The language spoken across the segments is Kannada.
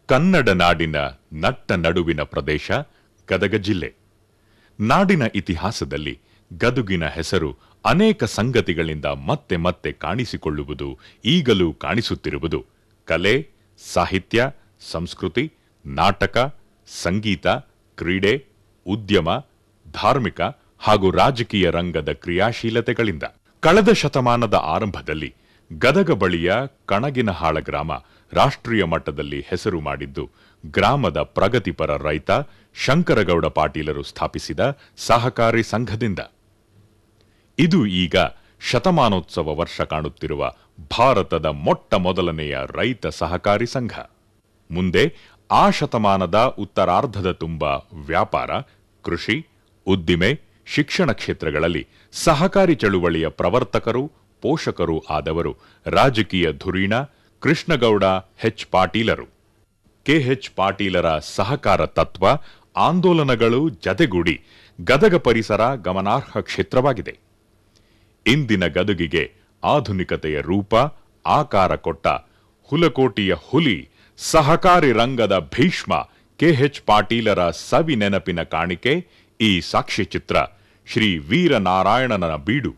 ಕನ್ನಡ ನಾಡಿನ ನಟ್ಟ ನಡುವಿನ ಪ್ರದೇಶ ಗದಗ ಜಿಲ್ಲೆ ನಾಡಿನ ಇತಿಹಾಸದಲ್ಲಿ ಗದುಗಿನ ಹೆಸರು ಅನೇಕ ಸಂಗತಿಗಳಿಂದ ಮತ್ತೆ ಮತ್ತೆ ಕಾಣಿಸಿಕೊಳ್ಳುವುದು ಈಗಲೂ ಕಾಣಿಸುತ್ತಿರುವುದು ಕಲೆ ಸಾಹಿತ್ಯ ಸಂಸ್ಕೃತಿ ನಾಟಕ ಸಂಗೀತ ಕ್ರೀಡೆ ಉದ್ಯಮ ಧಾರ್ಮಿಕ ಹಾಗೂ ರಾಜಕೀಯ ರಂಗದ ಕ್ರಿಯಾಶೀಲತೆಗಳಿಂದ ಕಳೆದ ಶತಮಾನದ ಆರಂಭದಲ್ಲಿ ಗದಗ ಬಳಿಯ ಕಣಗಿನಹಾಳ ಗ್ರಾಮ ರಾಷ್ಟ್ರೀಯ ಮಟ್ಟದಲ್ಲಿ ಹೆಸರು ಮಾಡಿದ್ದು ಗ್ರಾಮದ ಪ್ರಗತಿಪರ ರೈತ ಶಂಕರಗೌಡ ಪಾಟೀಲರು ಸ್ಥಾಪಿಸಿದ ಸಹಕಾರಿ ಸಂಘದಿಂದ ಇದು ಈಗ ಶತಮಾನೋತ್ಸವ ವರ್ಷ ಕಾಣುತ್ತಿರುವ ಭಾರತದ ಮೊಟ್ಟ ಮೊದಲನೆಯ ರೈತ ಸಹಕಾರಿ ಸಂಘ ಮುಂದೆ ಆ ಶತಮಾನದ ಉತ್ತರಾರ್ಧದ ತುಂಬ ವ್ಯಾಪಾರ ಕೃಷಿ ಉದ್ದಿಮೆ ಶಿಕ್ಷಣ ಕ್ಷೇತ್ರಗಳಲ್ಲಿ ಸಹಕಾರಿ ಚಳುವಳಿಯ ಪ್ರವರ್ತಕರು ಪೋಷಕರು ಆದವರು ರಾಜಕೀಯ ಧುರೀಣ ಕೃಷ್ಣಗೌಡ ಹೆಚ್ ಪಾಟೀಲರು ಕೆಎಚ್ ಪಾಟೀಲರ ಸಹಕಾರ ತತ್ವ ಆಂದೋಲನಗಳು ಜತೆಗೂಡಿ ಗದಗ ಪರಿಸರ ಗಮನಾರ್ಹ ಕ್ಷೇತ್ರವಾಗಿದೆ ಇಂದಿನ ಗದುಗಿಗೆ ಆಧುನಿಕತೆಯ ರೂಪ ಆಕಾರ ಕೊಟ್ಟ ಹುಲಕೋಟಿಯ ಹುಲಿ ಸಹಕಾರಿ ರಂಗದ ಭೀಷ್ಮ ಕೆಎಚ್ ಪಾಟೀಲರ ಸವಿ ನೆನಪಿನ ಕಾಣಿಕೆ ಈ ಸಾಕ್ಷ್ಯಚಿತ್ರ ಶ್ರೀ ವೀರನಾರಾಯಣನ ಬೀಡು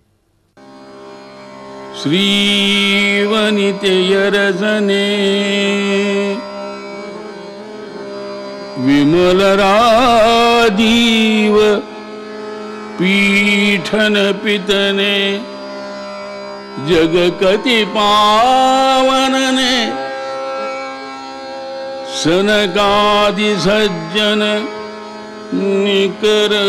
श्रीवनितयरसने विमलरादीव पीठनपितने जगकति पावनने सनकादि सज्जन निकर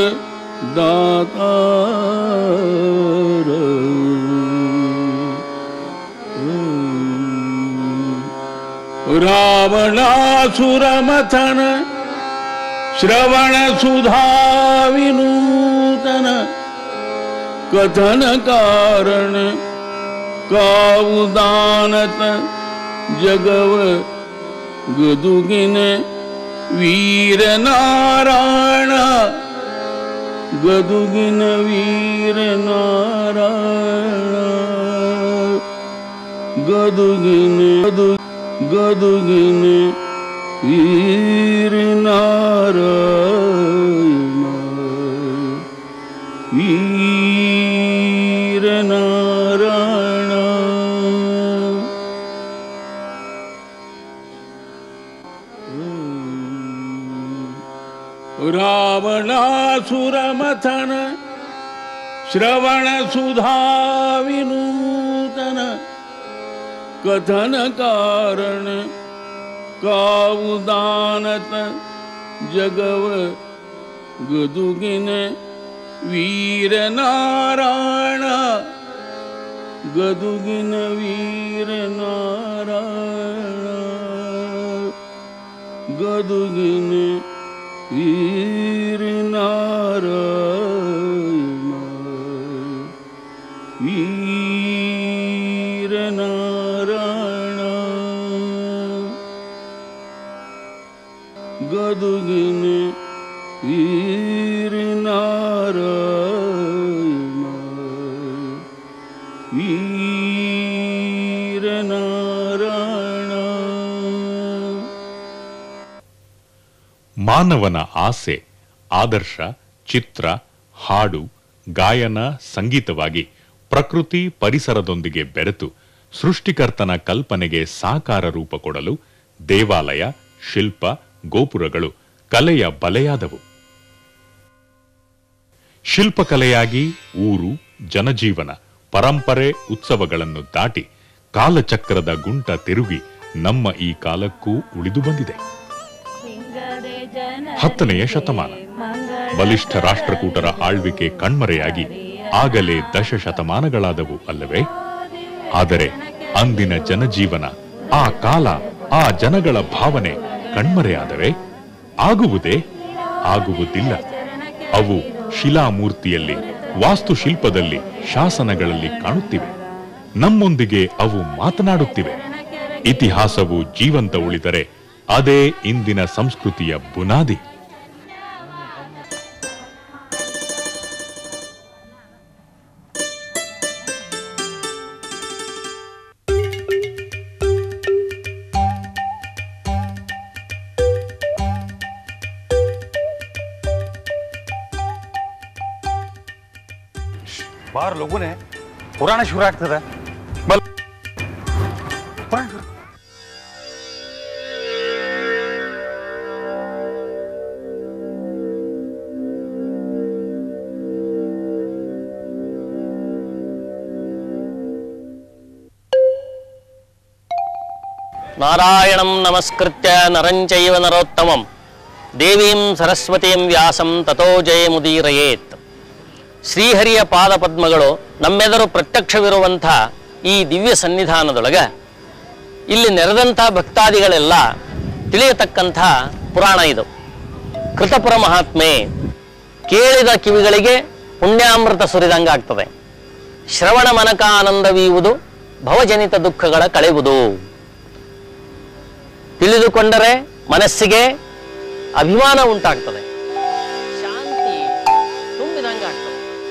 दातार रावणासुरमथन श्रवणसुधा विनूतन कथन कारण काउदानत जगव गदुगिन वीरनारायण गदुगिन वीरनारायण ಗದುಗಿನ ಗದು ಗದುಗಿನ ವೀರನಾರಾಯಣ ವೀರನಾರಾಯಣ ರಾವಣಾಸುರಮಥನ श्रवणसुधा विनूतन कथन कारण काउदानत जगव गदुगिन वीरनारायण गदुगिन वीरनारायण गदुगिन वीरनारायण वीरनारायण ಗದುಗಿನ ವೀರನಾರಾಯಣ ವೀರನಾರಾಯಣ ಮಾನವನ ಆಸೆ ಆದರ್ಶ ಚಿತ್ರ ಹಾಡು ಗಾಯನ ಸಂಗೀತವಾಗಿ ಪ್ರಕೃತಿ ಪರಿಸರದೊಂದಿಗೆ ಬೆರೆತು ಸೃಷ್ಟಿಕರ್ತನ ಕಲ್ಪನೆಗೆ ಸಾಕಾರ ರೂಪ ಕೊಡಲು ದೇವಾಲಯ ಶಿಲ್ಪ ಗೋಪುರಗಳು ಕಲೆಯ ಬಲೆಯಾದವು ಶಿಲ್ಪಕಲೆಯಾಗಿ ಊರು ಜನಜೀವನ ಪರಂಪರೆ ಉತ್ಸವಗಳನ್ನು ದಾಟಿ ಕಾಲಚಕ್ರದ ಗುಂಟ ತಿರುಗಿ ನಮ್ಮ ಈ ಕಾಲಕ್ಕೂ ಉಳಿದು ಬಂದಿದೆ ಹತ್ತನೆಯ ಶತಮಾನ ಬಲಿಷ್ಠ ರಾಷ್ಟ್ರಕೂಟರ ಆಳ್ವಿಕೆ ಕಣ್ಮರೆಯಾಗಿ ಆಗಲೇ ದಶ ಶತಮಾನಗಳಾದವು ಅಲ್ಲವೇ ಆದರೆ ಅಂದಿನ ಜನಜೀವನ ಆ ಕಾಲ ಆ ಜನಗಳ ಭಾವನೆ ಕಣ್ಮರೆಯಾದವೇ ಆಗುವುದೇ ಆಗುವುದಿಲ್ಲ ಅವು ಶಿಲಾಮೂರ್ತಿಯಲ್ಲಿ ವಾಸ್ತುಶಿಲ್ಪದಲ್ಲಿ ಶಾಸನಗಳಲ್ಲಿ ಕಾಣುತ್ತಿವೆ ನಮ್ಮೊಂದಿಗೆ ಅವು ಮಾತನಾಡುತ್ತಿವೆ ಇತಿಹಾಸವು ಜೀವಂತ ಉಳಿದರೆ ಅದೇ ಇಂದಿನ ಸಂಸ್ಕೃತಿಯ ಬುನಾದಿ ಬಾರ್ ಲಗುನೆ ಪುರಾಣ ಶುರು ಆಗ್ತದ ಬಲ್ ಪುರಾಣ ಶುರು. ನಾರಾಯಣಂ ನಮಸ್ಕೃತ್ಯ ನರಂಚೈವ ನರೋತ್ತಮಂ ದೇವೀಂ ಸರಸ್ವತೀಂ ವ್ಯಾಸಂ ತಥೋ ಜಯಮುದೀರಯೇತ್ ಶ್ರೀಹರಿಯ ಪಾದ ಪದ್ಮಗಳು ನಮ್ಮೆದುರು ಪ್ರತ್ಯಕ್ಷವಿರುವಂಥ ಈ ದಿವ್ಯ ಸನ್ನಿಧಾನದೊಳಗ ಇಲ್ಲಿ ನೆರೆದಂಥ ಭಕ್ತಾದಿಗಳೆಲ್ಲ ತಿಳಿಯತಕ್ಕಂಥ ಪುರಾಣ ಇದು ಕೃತಪುರ ಮಹಾತ್ಮೆ ಕೇಳಿದ ಕಿವಿಗಳಿಗೆ ಪುಣ್ಯಾಮೃತ ಸುರಿದಂಗಾಗ್ತದೆ ಶ್ರವಣ ಮನಕ ಆನಂದವೀವುದು ಭವಜನಿತ ದುಃಖಗಳ ಕಳೆಯುವುದು ತಿಳಿದುಕೊಂಡರೆ ಮನಸ್ಸಿಗೆ ಅಭಿಮಾನ ಉಂಟಾಗ್ತದೆ ಶಾಂತಿ ತುಂಬಿದಂಗಾಗ್ತದೆ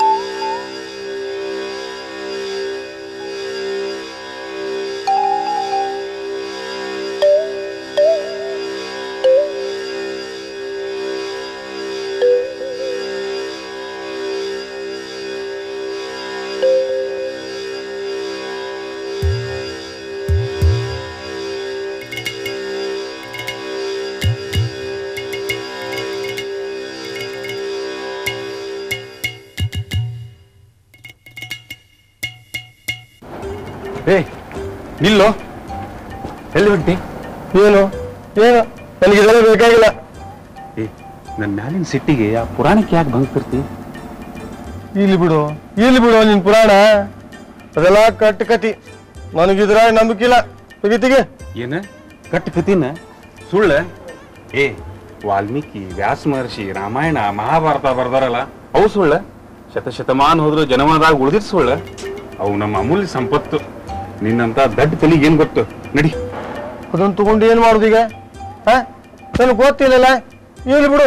ಏ ನಿಲ್ಲೋ ಎಲ್ಲಿ ಹೊಂಟಿ ಏನು ಏನು ನನಗೆ ಇದೆಲ್ಲ ಬೇಕಾಗಿಲ್ಲ ಏ ನನ್ನ ಮ್ಯಾಲಿನ ಸಿಟ್ಟಿಗೆ ಆ ಪುರಾಣಕ್ಕೆ ಯಾಕೆ ಬಂಗ್ತಿರ್ತಿ ಇಲ್ಲಿ ಬಿಡು ಇಲ್ಲಿ ಬಿಡು ನಿನ್ ಪುರಾಣ ಅದೆಲ್ಲ ಕಟ್ಟು ಕತಿ ನನಗಿದ್ರ ನಂಬಿಕಿಲ್ಲ ತೆಗಿತಿಗೆ ಏನ ಕಟ್ಟ ಕತಿನ ಸುಳ್ಳ ಏ ವಾಲ್ಮೀಕಿ ವ್ಯಾಸ ಮಹರ್ಷಿ ರಾಮಾಯಣ ಮಹಾಭಾರತ ಬರ್ದಾರಲ್ಲ ಅವು ಸುಳ್ಳ ಶತಶತಮಾನ ಹೋದ್ರು ಜನಮನದಾಗ ಉಳಿದಿರ್ ಸುಳ್ಳ ಅವು ನಮ್ಮ ಅಮೂಲ್ಯ ಸಂಪತ್ತು ನಿನ್ನಂತ ದಡ್ಡ ತಲಿಗೆ ಏನ್ ಗೊತ್ತು ನಡಿ ಅದನ್ನ ತಗೊಂಡು ಏನ್ ಮಾಡುದೀಗ ಹಾ ನನಗೆ ಗೊತ್ತಿಲ್ಲಲ್ಲ ಇಲ್ಲಿ ಬಿಡು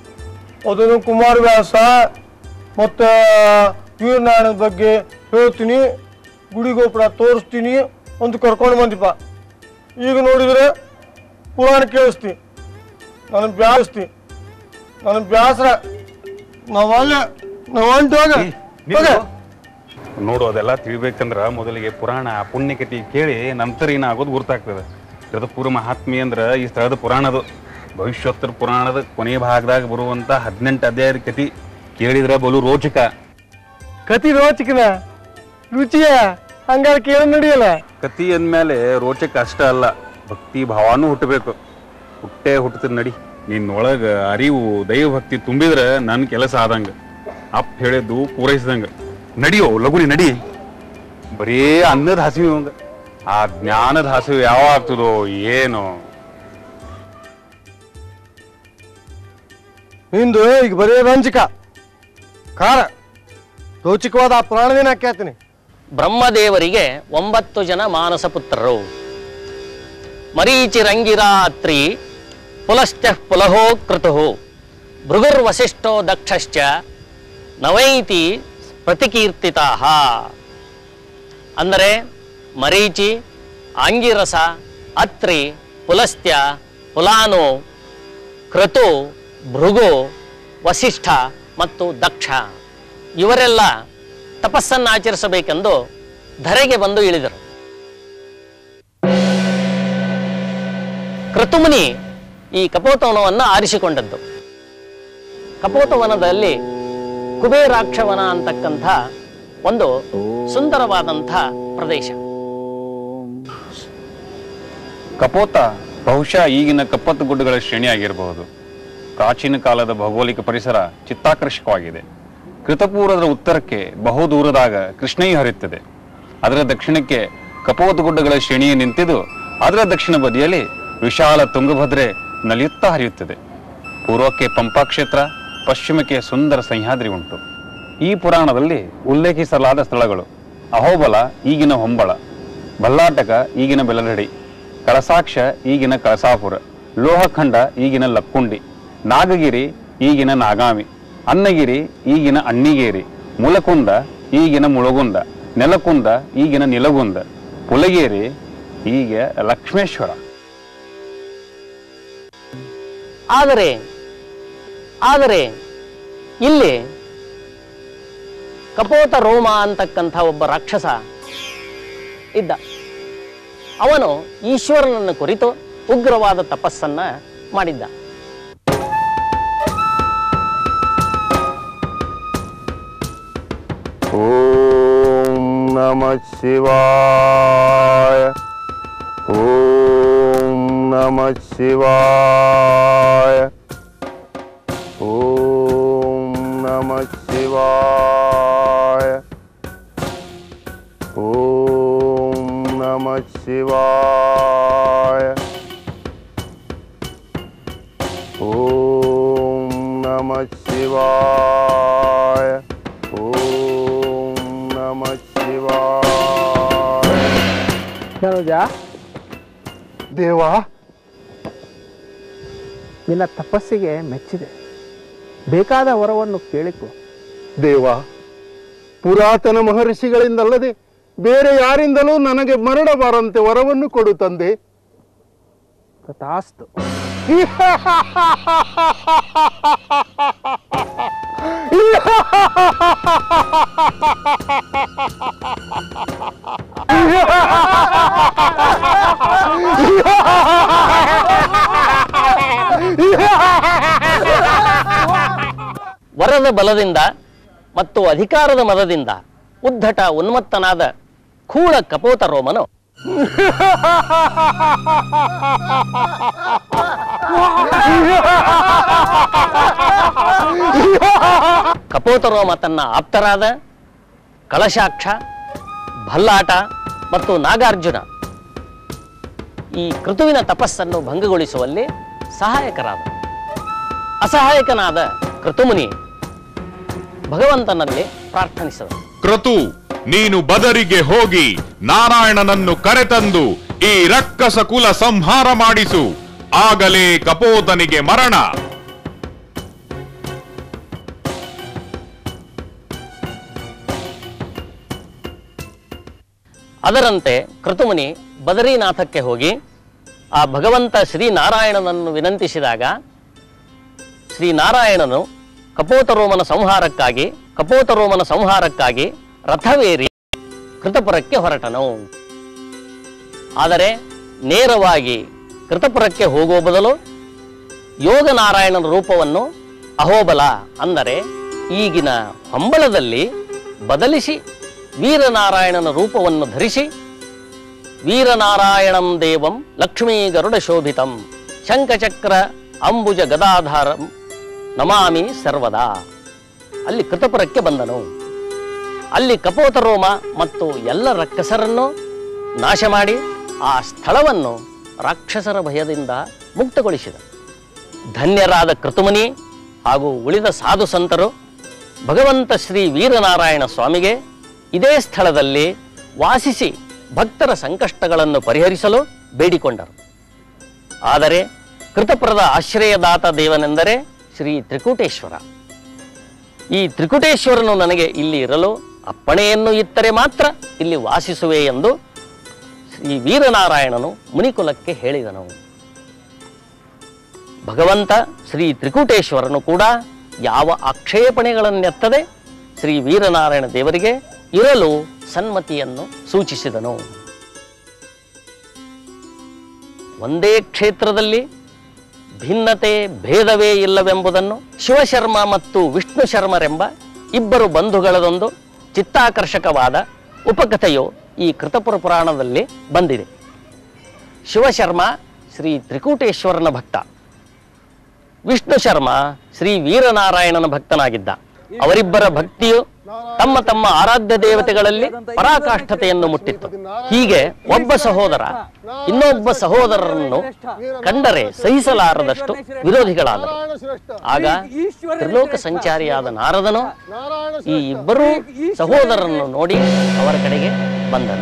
ಅದನ್ನು ಕುಮಾರವ್ಯಾಸ ಮತ್ತ ವೀರನಾರಾಯಣದ ಬಗ್ಗೆ ಹೇಳ್ತೀನಿ ಗುಡಿ ಗೋಪುರ ತೋರಿಸ್ತೀನಿ ಅಂತ ಕರ್ಕೊಂಡು ಬಂದಿಪ್ಪ ಈಗ ನೋಡಿದ್ರೆ ಪುರಾಣ ಕೇಳಿಸ್ತಿ ನನಗೆ ಬ್ಯಾಸ್ತಿ ನನಗೆ ಬ್ಯಾಸರ ನಾವಲ್ಲ ನಾವು ಹೊಂಟೋಗ ಏ, ನಿಲ್ಲು. ನೋಡು ಅದೆಲ್ಲ ತಿಳ್ಬೇಕಂದ್ರ ಮೊದಲಿಗೆ ಪುರಾಣ ಪುಣ್ಯಕತಿ ಕೇಳಿ ನಂತರ ಏನಾಗೋದು ಗುರ್ತಾಗ್ತದೆ ಕೃತಪೂರ್ವ ಮಹಾತ್ಮೆ ಅಂದ್ರ ಈ ಸ್ಥಳದ ಪುರಾಣದು ಭವಿಷ್ಯೋತ್ತರ ಪುರಾಣದ ಕೊನೆಯ ಭಾಗದಾಗ ಬರುವಂತ ಹದಿನೆಂಟು ಅಧ್ಯಾಯದ ಕತಿ ಕೇಳಿದ್ರ ಬಲು ರೋಚಕ ಕತಿ ರೋಚಕನ ರುಚಿಯ ಹಂಗಾರೆ ಕೇಳ ನಡೆಯಲ್ಲ ಕತಿ ಅಂದ್ಮೇಲೆ ರೋಚಕ ಅಷ್ಟ ಅಲ್ಲ ಭಕ್ತಿ ಭಾವನೂ ಹುಟ್ಟಬೇಕು ಹುಟ್ಟೆ ಹುಟ್ಟದ ನಡಿ ನಿನ್ನೊಳಗ ಅರಿವು ದೈವ ಭಕ್ತಿ ತುಂಬಿದ್ರ ನನ್ನ ಕೆಲಸ ಆದಂಗ ಅಪ್ ಹೇಳಿದ್ದು ಪೂರೈಸಿದಂಗ ನಡಿಯೋ ಲಗುನಿ ನಡಿ ಬರೀ ಅನ್ನದ ಹಸಿವು ಅವಂಗ ಆ ಜ್ಞಾನದ ಹಸಿವು ಯಾವ ಆಗ್ತದೋ ಏನೋ ನಿಂದು ಈಗ ಬರೀ ರಂಜಕ ಖಾರ ರೋಚಕವಾದ ಆ ಪುರಾಣದೇನ ಕೇಳ್ತೀನಿ ಬ್ರಹ್ಮದೇವರಿಗೆ ಒಂಬತ್ತು ಜನ ಮಾನಸ ಪುತ್ರರು ಮರೀಚಿರಂಗಿರಾತ್ರಿ ಪುಲಶ್ಚ ಪುಲಹೋ ಕೃತು ಭೃಗುರ್ವಸಿಷ್ಠೋ ದಕ್ಷಶ್ಚ ನವೈತಿ ಪ್ರತಿಕೀರ್ತಿತಾ ಅಂದರೆ ಮರೀಚಿ ಆಂಗಿರಸ ಅತ್ರಿ ಪುಲಸ್ತ್ಯ ಪುಲಾನು ಕ್ರತು ಭೃಗು ವಸಿಷ್ಠ ಮತ್ತು ದಕ್ಷ ಇವರೆಲ್ಲ ತಪಸ್ಸನ್ನು ಆಚರಿಸಬೇಕೆಂದು ಧರೆಗೆ ಬಂದು ಇಳಿದರು ಕ್ರತುಮುನಿ ಈ ಕಪೋತವನವನ್ನು ಆರಿಸಿಕೊಂಡದ್ದು ಕಪೋತವನದಲ್ಲಿ ಕುಬೇರಾಕ್ಷವನ ಅಂತಕ್ಕಂಥ ಒಂದು ಸುಂದರವಾದಂಥ ಪ್ರದೇಶ ಕಪೋತ ಬಹುಶಃ ಈಗಿನ ಕಪ್ಪತ್ತು ಗುಡ್ಡಗಳ ಶ್ರೇಣಿ ಆಗಿರಬಹುದು ಪ್ರಾಚೀನ ಕಾಲದ ಭೌಗೋಳಿಕ ಪರಿಸರ ಚಿತ್ತಾಕರ್ಷಕವಾಗಿದೆ ಕೃತಪೂರ್ವದ ಉತ್ತರಕ್ಕೆ ಬಹುದೂರದಾಗ ಕೃಷ್ಣೆಯು ಹರಿಯುತ್ತದೆ ಅದರ ದಕ್ಷಿಣಕ್ಕೆ ಕಪೋತ ಗುಡ್ಡಗಳ ಶ್ರೇಣಿಯು ನಿಂತಿದ್ದು ಅದರ ದಕ್ಷಿಣ ಬದಿಯಲ್ಲಿ ವಿಶಾಲ ತುಂಗಭದ್ರೆ ನಲಿಯುತ್ತಾ ಹರಿಯುತ್ತದೆ ಪೂರ್ವಕ್ಕೆ ಪಂಪಾ ಕ್ಷೇತ್ರ ಪಶ್ಚಿಮಕ್ಕೆ ಸುಂದರ ಸಹ್ಯಾದ್ರಿ ಉಂಟು ಈ ಪುರಾಣದಲ್ಲಿ ಉಲ್ಲೇಖಿಸಲಾದ ಸ್ಥಳಗಳು ಅಹೋಬಲ ಈಗಿನ ಹೊಂಬಳ ಬಲ್ಲಾಟಕ ಈಗಿನ ಬೆಲರಡಿ ಕಳಸಾಕ್ಷ ಈಗಿನ ಕಳಸಾಪುರ ಲೋಹಖಂಡ ಈಗಿನ ಲಕ್ಕುಂಡಿ ನಾಗಗಿರಿ ಈಗಿನ ನಾಗಾಮಿ ಅನ್ನಗಿರಿ ಈಗಿನ ಅಣ್ಣಿಗೇರಿ ಮುಲಕುಂದ ಈಗಿನ ಮುಳಗುಂದ ನೆಲಕುಂದ ಈಗಿನ ನಿಲಗುಂದ ಪುಲಗೇರಿ ಈಗ ಲಕ್ಷ್ಮೇಶ್ವರ ಆದರೆ ಆದರೆ ಇಲ್ಲಿ ಕಪೋತ ರೋಮ ಅಂತಕ್ಕಂಥ ಒಬ್ಬ ರಾಕ್ಷಸ ಇದ್ದ ಅವನು ಈಶ್ವರನನ್ನು ಕುರಿತು ಉಗ್ರವಾದ ತಪಸ್ಸನ್ನ ಮಾಡಿದ್ದ ಓಂ ನಮ ಶಿವಾಯ ಓಂ ನಮ ಶಿವಾಯ ಓಂ ನಮ ಶಿವಾಯ ಓಂ ನಮ ಶಿವಾಯ ಓಂ ನಮ ಶಿವಾಯ ಓಂ ನಮ ಶಿವಾಯ ಹೇಳೋಜ ದೇವಾ ನಿನ್ನ ತಪಸ್ಸಿಗೆ ಮೆಚ್ಚಿದೆ ಬೇಕಾದ ವರವನ್ನು ಕೇಳಿಕೊ ದೇವ ಪುರಾತನ ಮಹರ್ಷಿಗಳಿಂದಲ್ಲದೆ ಬೇರೆ ಯಾರಿಂದಲೂ ನನಗೆ ಮರಳಬಾರಂತೆ ವರವನ್ನು ಕೊಡು ತಂದೆ ತಥಾಸ್ತು ವರದ ಬಲದಿಂದ ಮತ್ತು ಅಧಿಕಾರದ ಮದದಿಂದ ಉದ್ಧಟ ಉನ್ಮತ್ತನಾದ ಖೂಳ ಕಪೋತ ರೋಮನು ಕಪೋತ ರೋಮ ತನ್ನ ಆಪ್ತರಾದ ಕಳಶಾಕ್ಷ ಭಲ್ಲಾಟ ಮತ್ತು ನಾಗಾರ್ಜುನ ಈ ಕೃತುವಿನ ತಪಸ್ಸನ್ನು ಭಂಗಗೊಳಿಸುವಲ್ಲಿ ಸಹಾಯಕರಾದ ಅಸಹಾಯಕನಾದ ಕೃತುಮುನಿ ಭಗವಂತನಲ್ಲಿ ಪ್ರಾರ್ಥನಿಸಿದ ಕ್ರತು ನೀನು ಬದರಿಗೆ ಹೋಗಿ ನಾರಾಯಣನನ್ನು ಕರೆತಂದು ಈ ರಕ್ಕಸ ಕುಲ ಸಂಹಾರ ಮಾಡಿಸು ಆಗಲೇ ಕಪೋತನಿಗೆ ಮರಣ ಅದರಂತೆ ಕೃತುಮುನಿ ಬದರೀನಾಥಕ್ಕೆ ಹೋಗಿ ಆ ಭಗವಂತ ಶ್ರೀನಾರಾಯಣನನ್ನು ವಿನಂತಿಸಿದಾಗ ಶ್ರೀನಾರಾಯಣನು ಕಪೋತರೋಮನ ಸಂಹಾರಕ್ಕಾಗಿ ಕಪೋತರೋಮನ ಸಂಹಾರಕ್ಕಾಗಿ ರಥವೇರಿ ಕೃತಪುರಕ್ಕೆ ಹೊರಟನು ಆದರೆ ನೇರವಾಗಿ ಕೃತಪುರಕ್ಕೆ ಹೋಗುವ ಬದಲು ಯೋಗನಾರಾಯಣನ ರೂಪವನ್ನು ಅಹೋಬಲ ಅಂದರೆ ಈಗಿನ ಹೊಂಬಳದಲ್ಲಿ ಬದಲಿಸಿ ವೀರನಾರಾಯಣನ ರೂಪವನ್ನು ಧರಿಸಿ ವೀರನಾರಾಯಣಂ ದೇವಂ ಲಕ್ಷ್ಮೀ ಗರುಡ ಶೋಭಿತಂ ಶಂಖಚಕ್ರ ಅಂಬುಜ ಗದಾಧಾರಂ ನಮಾಮಿ ಸರ್ವದಾ ಅಲ್ಲಿ ಕೃತಪುರಕ್ಕೆ ಬಂದನು ಅಲ್ಲಿ ಕಪೋತರೋಮ ಮತ್ತು ಎಲ್ಲ ರಕ್ಕಸರನ್ನು ನಾಶ ಮಾಡಿ ಆ ಸ್ಥಳವನ್ನು ರಾಕ್ಷಸರ ಭಯದಿಂದ ಮುಕ್ತಗೊಳಿಸಿದ ಧನ್ಯರಾದ ಕೃತುಮುನಿ ಹಾಗೂ ಉಳಿದ ಸಾಧು ಸಂತರು ಭಗವಂತ ಶ್ರೀ ವೀರನಾರಾಯಣ ಸ್ವಾಮಿಗೆ ಇದೇ ಸ್ಥಳದಲ್ಲಿ ವಾಸಿಸಿ ಭಕ್ತರ ಸಂಕಷ್ಟಗಳನ್ನು ಪರಿಹರಿಸಲು ಬೇಡಿಕೊಂಡರು ಆದರೆ ಕೃತಪುರದ ಆಶ್ರಯದಾತ ದೇವನೆಂದರೆ ಶ್ರೀ ತ್ರಿಕೂಟೇಶ್ವರ ಈ ತ್ರಿಕುಟೇಶ್ವರನು ನನಗೆ ಇಲ್ಲಿ ಇರಲು ಅಪ್ಪಣೆಯನ್ನು ಇತ್ತರೆ ಮಾತ್ರ ಇಲ್ಲಿ ವಾಸಿಸುವೆ ಎಂದು ಶ್ರೀ ವೀರನಾರಾಯಣನು ಮುನಿಕುಲಕ್ಕೆ ಹೇಳಿದನು ಭಗವಂತ ಶ್ರೀ ತ್ರಿಕೂಟೇಶ್ವರನು ಕೂಡ ಯಾವ ಆಕ್ಷೇಪಣೆಗಳನ್ನೆತ್ತದೆ ಶ್ರೀ ವೀರನಾರಾಯಣ ದೇವರಿಗೆ ಇರಲು ಸನ್ಮತಿಯನ್ನು ಸೂಚಿಸಿದನು ಒಂದೇ ಕ್ಷೇತ್ರದಲ್ಲಿ ಭಿನ್ನತೆ ಭೇದವೇ ಇಲ್ಲವೆಂಬುದನ್ನು ಶಿವಶರ್ಮ ಮತ್ತು ವಿಷ್ಣು ಶರ್ಮರೆಂಬ ಇಬ್ಬರು ಬಂಧುಗಳದೊಂದು ಚಿತ್ತಾಕರ್ಷಕವಾದ ಉಪಕಥೆಯು ಈ ಕೃತಪುರ ಪುರಾಣದಲ್ಲಿ ಬಂದಿದೆ ಶಿವಶರ್ಮ ಶ್ರೀ ತ್ರಿಕೂಟೇಶ್ವರನ ಭಕ್ತ ವಿಷ್ಣು ಶರ್ಮ ಶ್ರೀ ವೀರನಾರಾಯಣನ ಭಕ್ತನಾಗಿದ್ದ ಅವರಿಬ್ಬರ ಭಕ್ತಿಯು ತಮ್ಮ ತಮ್ಮ ಆರಾಧ್ಯ ದೇವತೆಗಳಲ್ಲಿ ಪರಾಕಾಷ್ಠತೆಯನ್ನು ಮುಟ್ಟಿತ್ತು ಹೀಗೆ ಒಬ್ಬ ಸಹೋದರ ಇನ್ನೊಬ್ಬ ಸಹೋದರರನ್ನು ಕಂಡರೆ ಸಹಿಸಲಾರದಷ್ಟು ವಿರೋಧಿಗಳಾದರು ಆಗ ತ್ರಿಲೋಕ ಸಂಚಾರಿಯಾದ ನಾರದನು ಈ ಇಬ್ಬರೂ ಸಹೋದರರನ್ನು ನೋಡಿ ಅವರ ಕಡೆಗೆ ಬಂದನು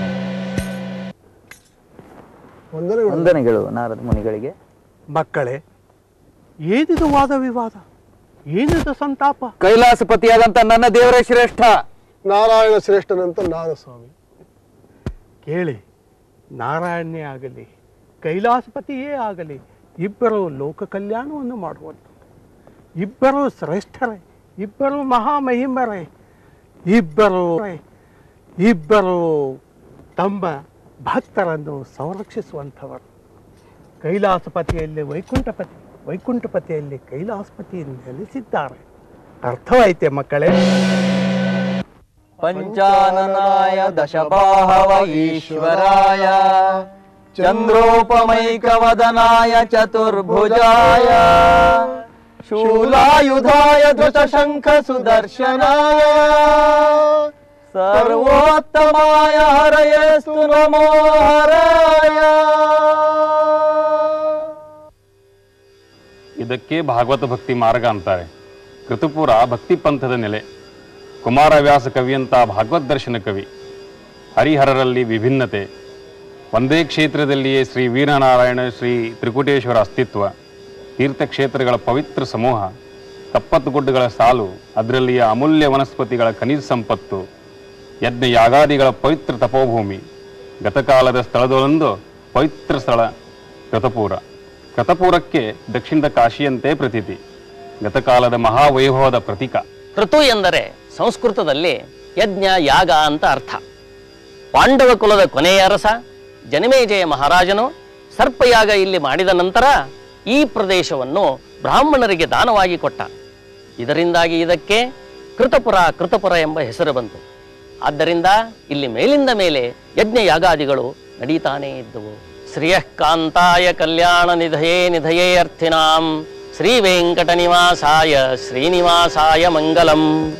ವಂದನೆಗಳು ನಾರದ ಮುನಿಗಳಿಗೆ ಮಕ್ಕಳೇ ಏನಿದು ವಾದ ವಿವಾದ ಏನಿದು ಸಂತಾಪ ಕೈಲಾಸಪತಿಯಾದಂತ ನನ್ನ ದೇವರೇ ಶ್ರೇಷ್ಠ ನಾರಾಯಣ ಶ್ರೇಷ್ಠನಂತ ನಾನು ಸ್ವಾಮಿ ಕೇಳಿ ನಾರಾಯಣನೇ ಆಗಲಿ ಕೈಲಾಸಪತಿಯೇ ಆಗಲಿ ಇಬ್ಬರು ಲೋಕ ಕಲ್ಯಾಣವನ್ನು ಮಾಡುವಂಥದ್ದು ಇಬ್ಬರು ಶ್ರೇಷ್ಠರೇ ಇಬ್ಬರು ಮಹಾಮಹಿಮರೇ ಇಬ್ಬರು ಇಬ್ಬರು ತಮ್ಮ ಭಕ್ತರನ್ನು ಸಂರಕ್ಷಿಸುವಂಥವರು ಕೈಲಾಸಪತಿಯಲ್ಲಿ ವೈಕುಂಠಪತಿ ವೈಕುಂಠಪತಿಯಲ್ಲಿ ಕೈಲಾಸಪತಿ ನೆಲೆಸಿದ್ದಾರೆ ಅರ್ಥವಾಯಿತೆ ಮಕ್ಕಳೇ ಪಂಚಾನನಾಯ ದಶಬಾಹವ ಈಶ್ವರಾಯ ಚಂದ್ರೋಪಮೈಕವದನಾಯ ಚತುರ್ಭುಜಾಯ ಶೂಲಾಯುಧಾಯ ಧೃತಶಂಖ ಸುದರ್ಶನಾಯ ಸರ್ವೋತ್ತಮಾಯ ಹರಯಸ್ತು ನಮೋ ಹರಾಯ ಇದಕ್ಕೆ ಭಾಗವತ ಭಕ್ತಿ ಮಾರ್ಗ ಅಂತಾರೆ ಕೃತುಪುರ ಭಕ್ತಿ ಪಂಥದ ನೆಲೆ ಕುಮಾರವ್ಯಾಸ ಕವಿಯಂತ ಭಾಗವತ್ ದರ್ಶನ ಕವಿ ಹರಿಹರರಲ್ಲಿ ವಿಭಿನ್ನತೆ ಒಂದೇ ಕ್ಷೇತ್ರದಲ್ಲಿಯೇ ಶ್ರೀ ವೀರನಾರಾಯಣ ಶ್ರೀ ತ್ರಿಕುಟೇಶ್ವರ ಅಸ್ತಿತ್ವ ತೀರ್ಥಕ್ಷೇತ್ರಗಳ ಪವಿತ್ರ ಸಮೂಹ ಕಪ್ಪತ್ತು ಗುಡ್ಡಗಳ ಸಾಲು ಅದರಲ್ಲಿಯ ಅಮೂಲ್ಯ ವನಸ್ಪತಿಗಳ ಖನಿಜ ಸಂಪತ್ತು ಯಜ್ಞ ಯಾಗಾದಿಗಳ ಪವಿತ್ರ ತಪೋಭೂಮಿ ಗತಕಾಲದ ಸ್ಥಳದೊಂದು ಪವಿತ್ರ ಸ್ಥಳ ಕೃತಪುರ ಕೃತಪುರಕ್ಕೆ ದಕ್ಷಿಣದ ಕಾಶಿಯಂತೆ ಪ್ರತೀತಿ ಗತಕಾಲದ ಮಹಾವೈಭವದ ಪ್ರತೀಕ ಋತು ಎಂದರೆ ಸಂಸ್ಕೃತದಲ್ಲಿ ಯಜ್ಞ ಯಾಗ ಅಂತ ಅರ್ಥ ಪಾಂಡವ ಕುಲದ ಕೊನೆಯ ಅರಸ ಜನಮೇಜಯ ಮಹಾರಾಜನು ಸರ್ಪಯಾಗ ಇಲ್ಲಿ ಮಾಡಿದ ನಂತರ ಈ ಪ್ರದೇಶವನ್ನು ಬ್ರಾಹ್ಮಣರಿಗೆ ದಾನವಾಗಿ ಕೊಟ್ಟ ಇದರಿಂದಾಗಿ ಇದಕ್ಕೆ ಕೃತಪುರ ಕೃತಪುರ ಎಂಬ ಹೆಸರು ಬಂತು ಆದ್ದರಿಂದ ಇಲ್ಲಿ ಮೇಲಿಂದ ಮೇಲೆ ಯಜ್ಞ ಯಾಗಾದಿಗಳು ನಡೀತಾನೇ ಇದ್ದವು ಶ್ರಿಯಃ ಕಾಂತಾಯ ಕಲ್ಯಾಣ ನಿಧಯೇ ನಿಧಯೇ ಅರ್ಥಿನಾಂ ಶ್ರೀ ವೆಂಕಟ ನಿವಾಸಾಯ ಶ್ರೀನಿವಾಸಾಯ ಮಂಗಲಂ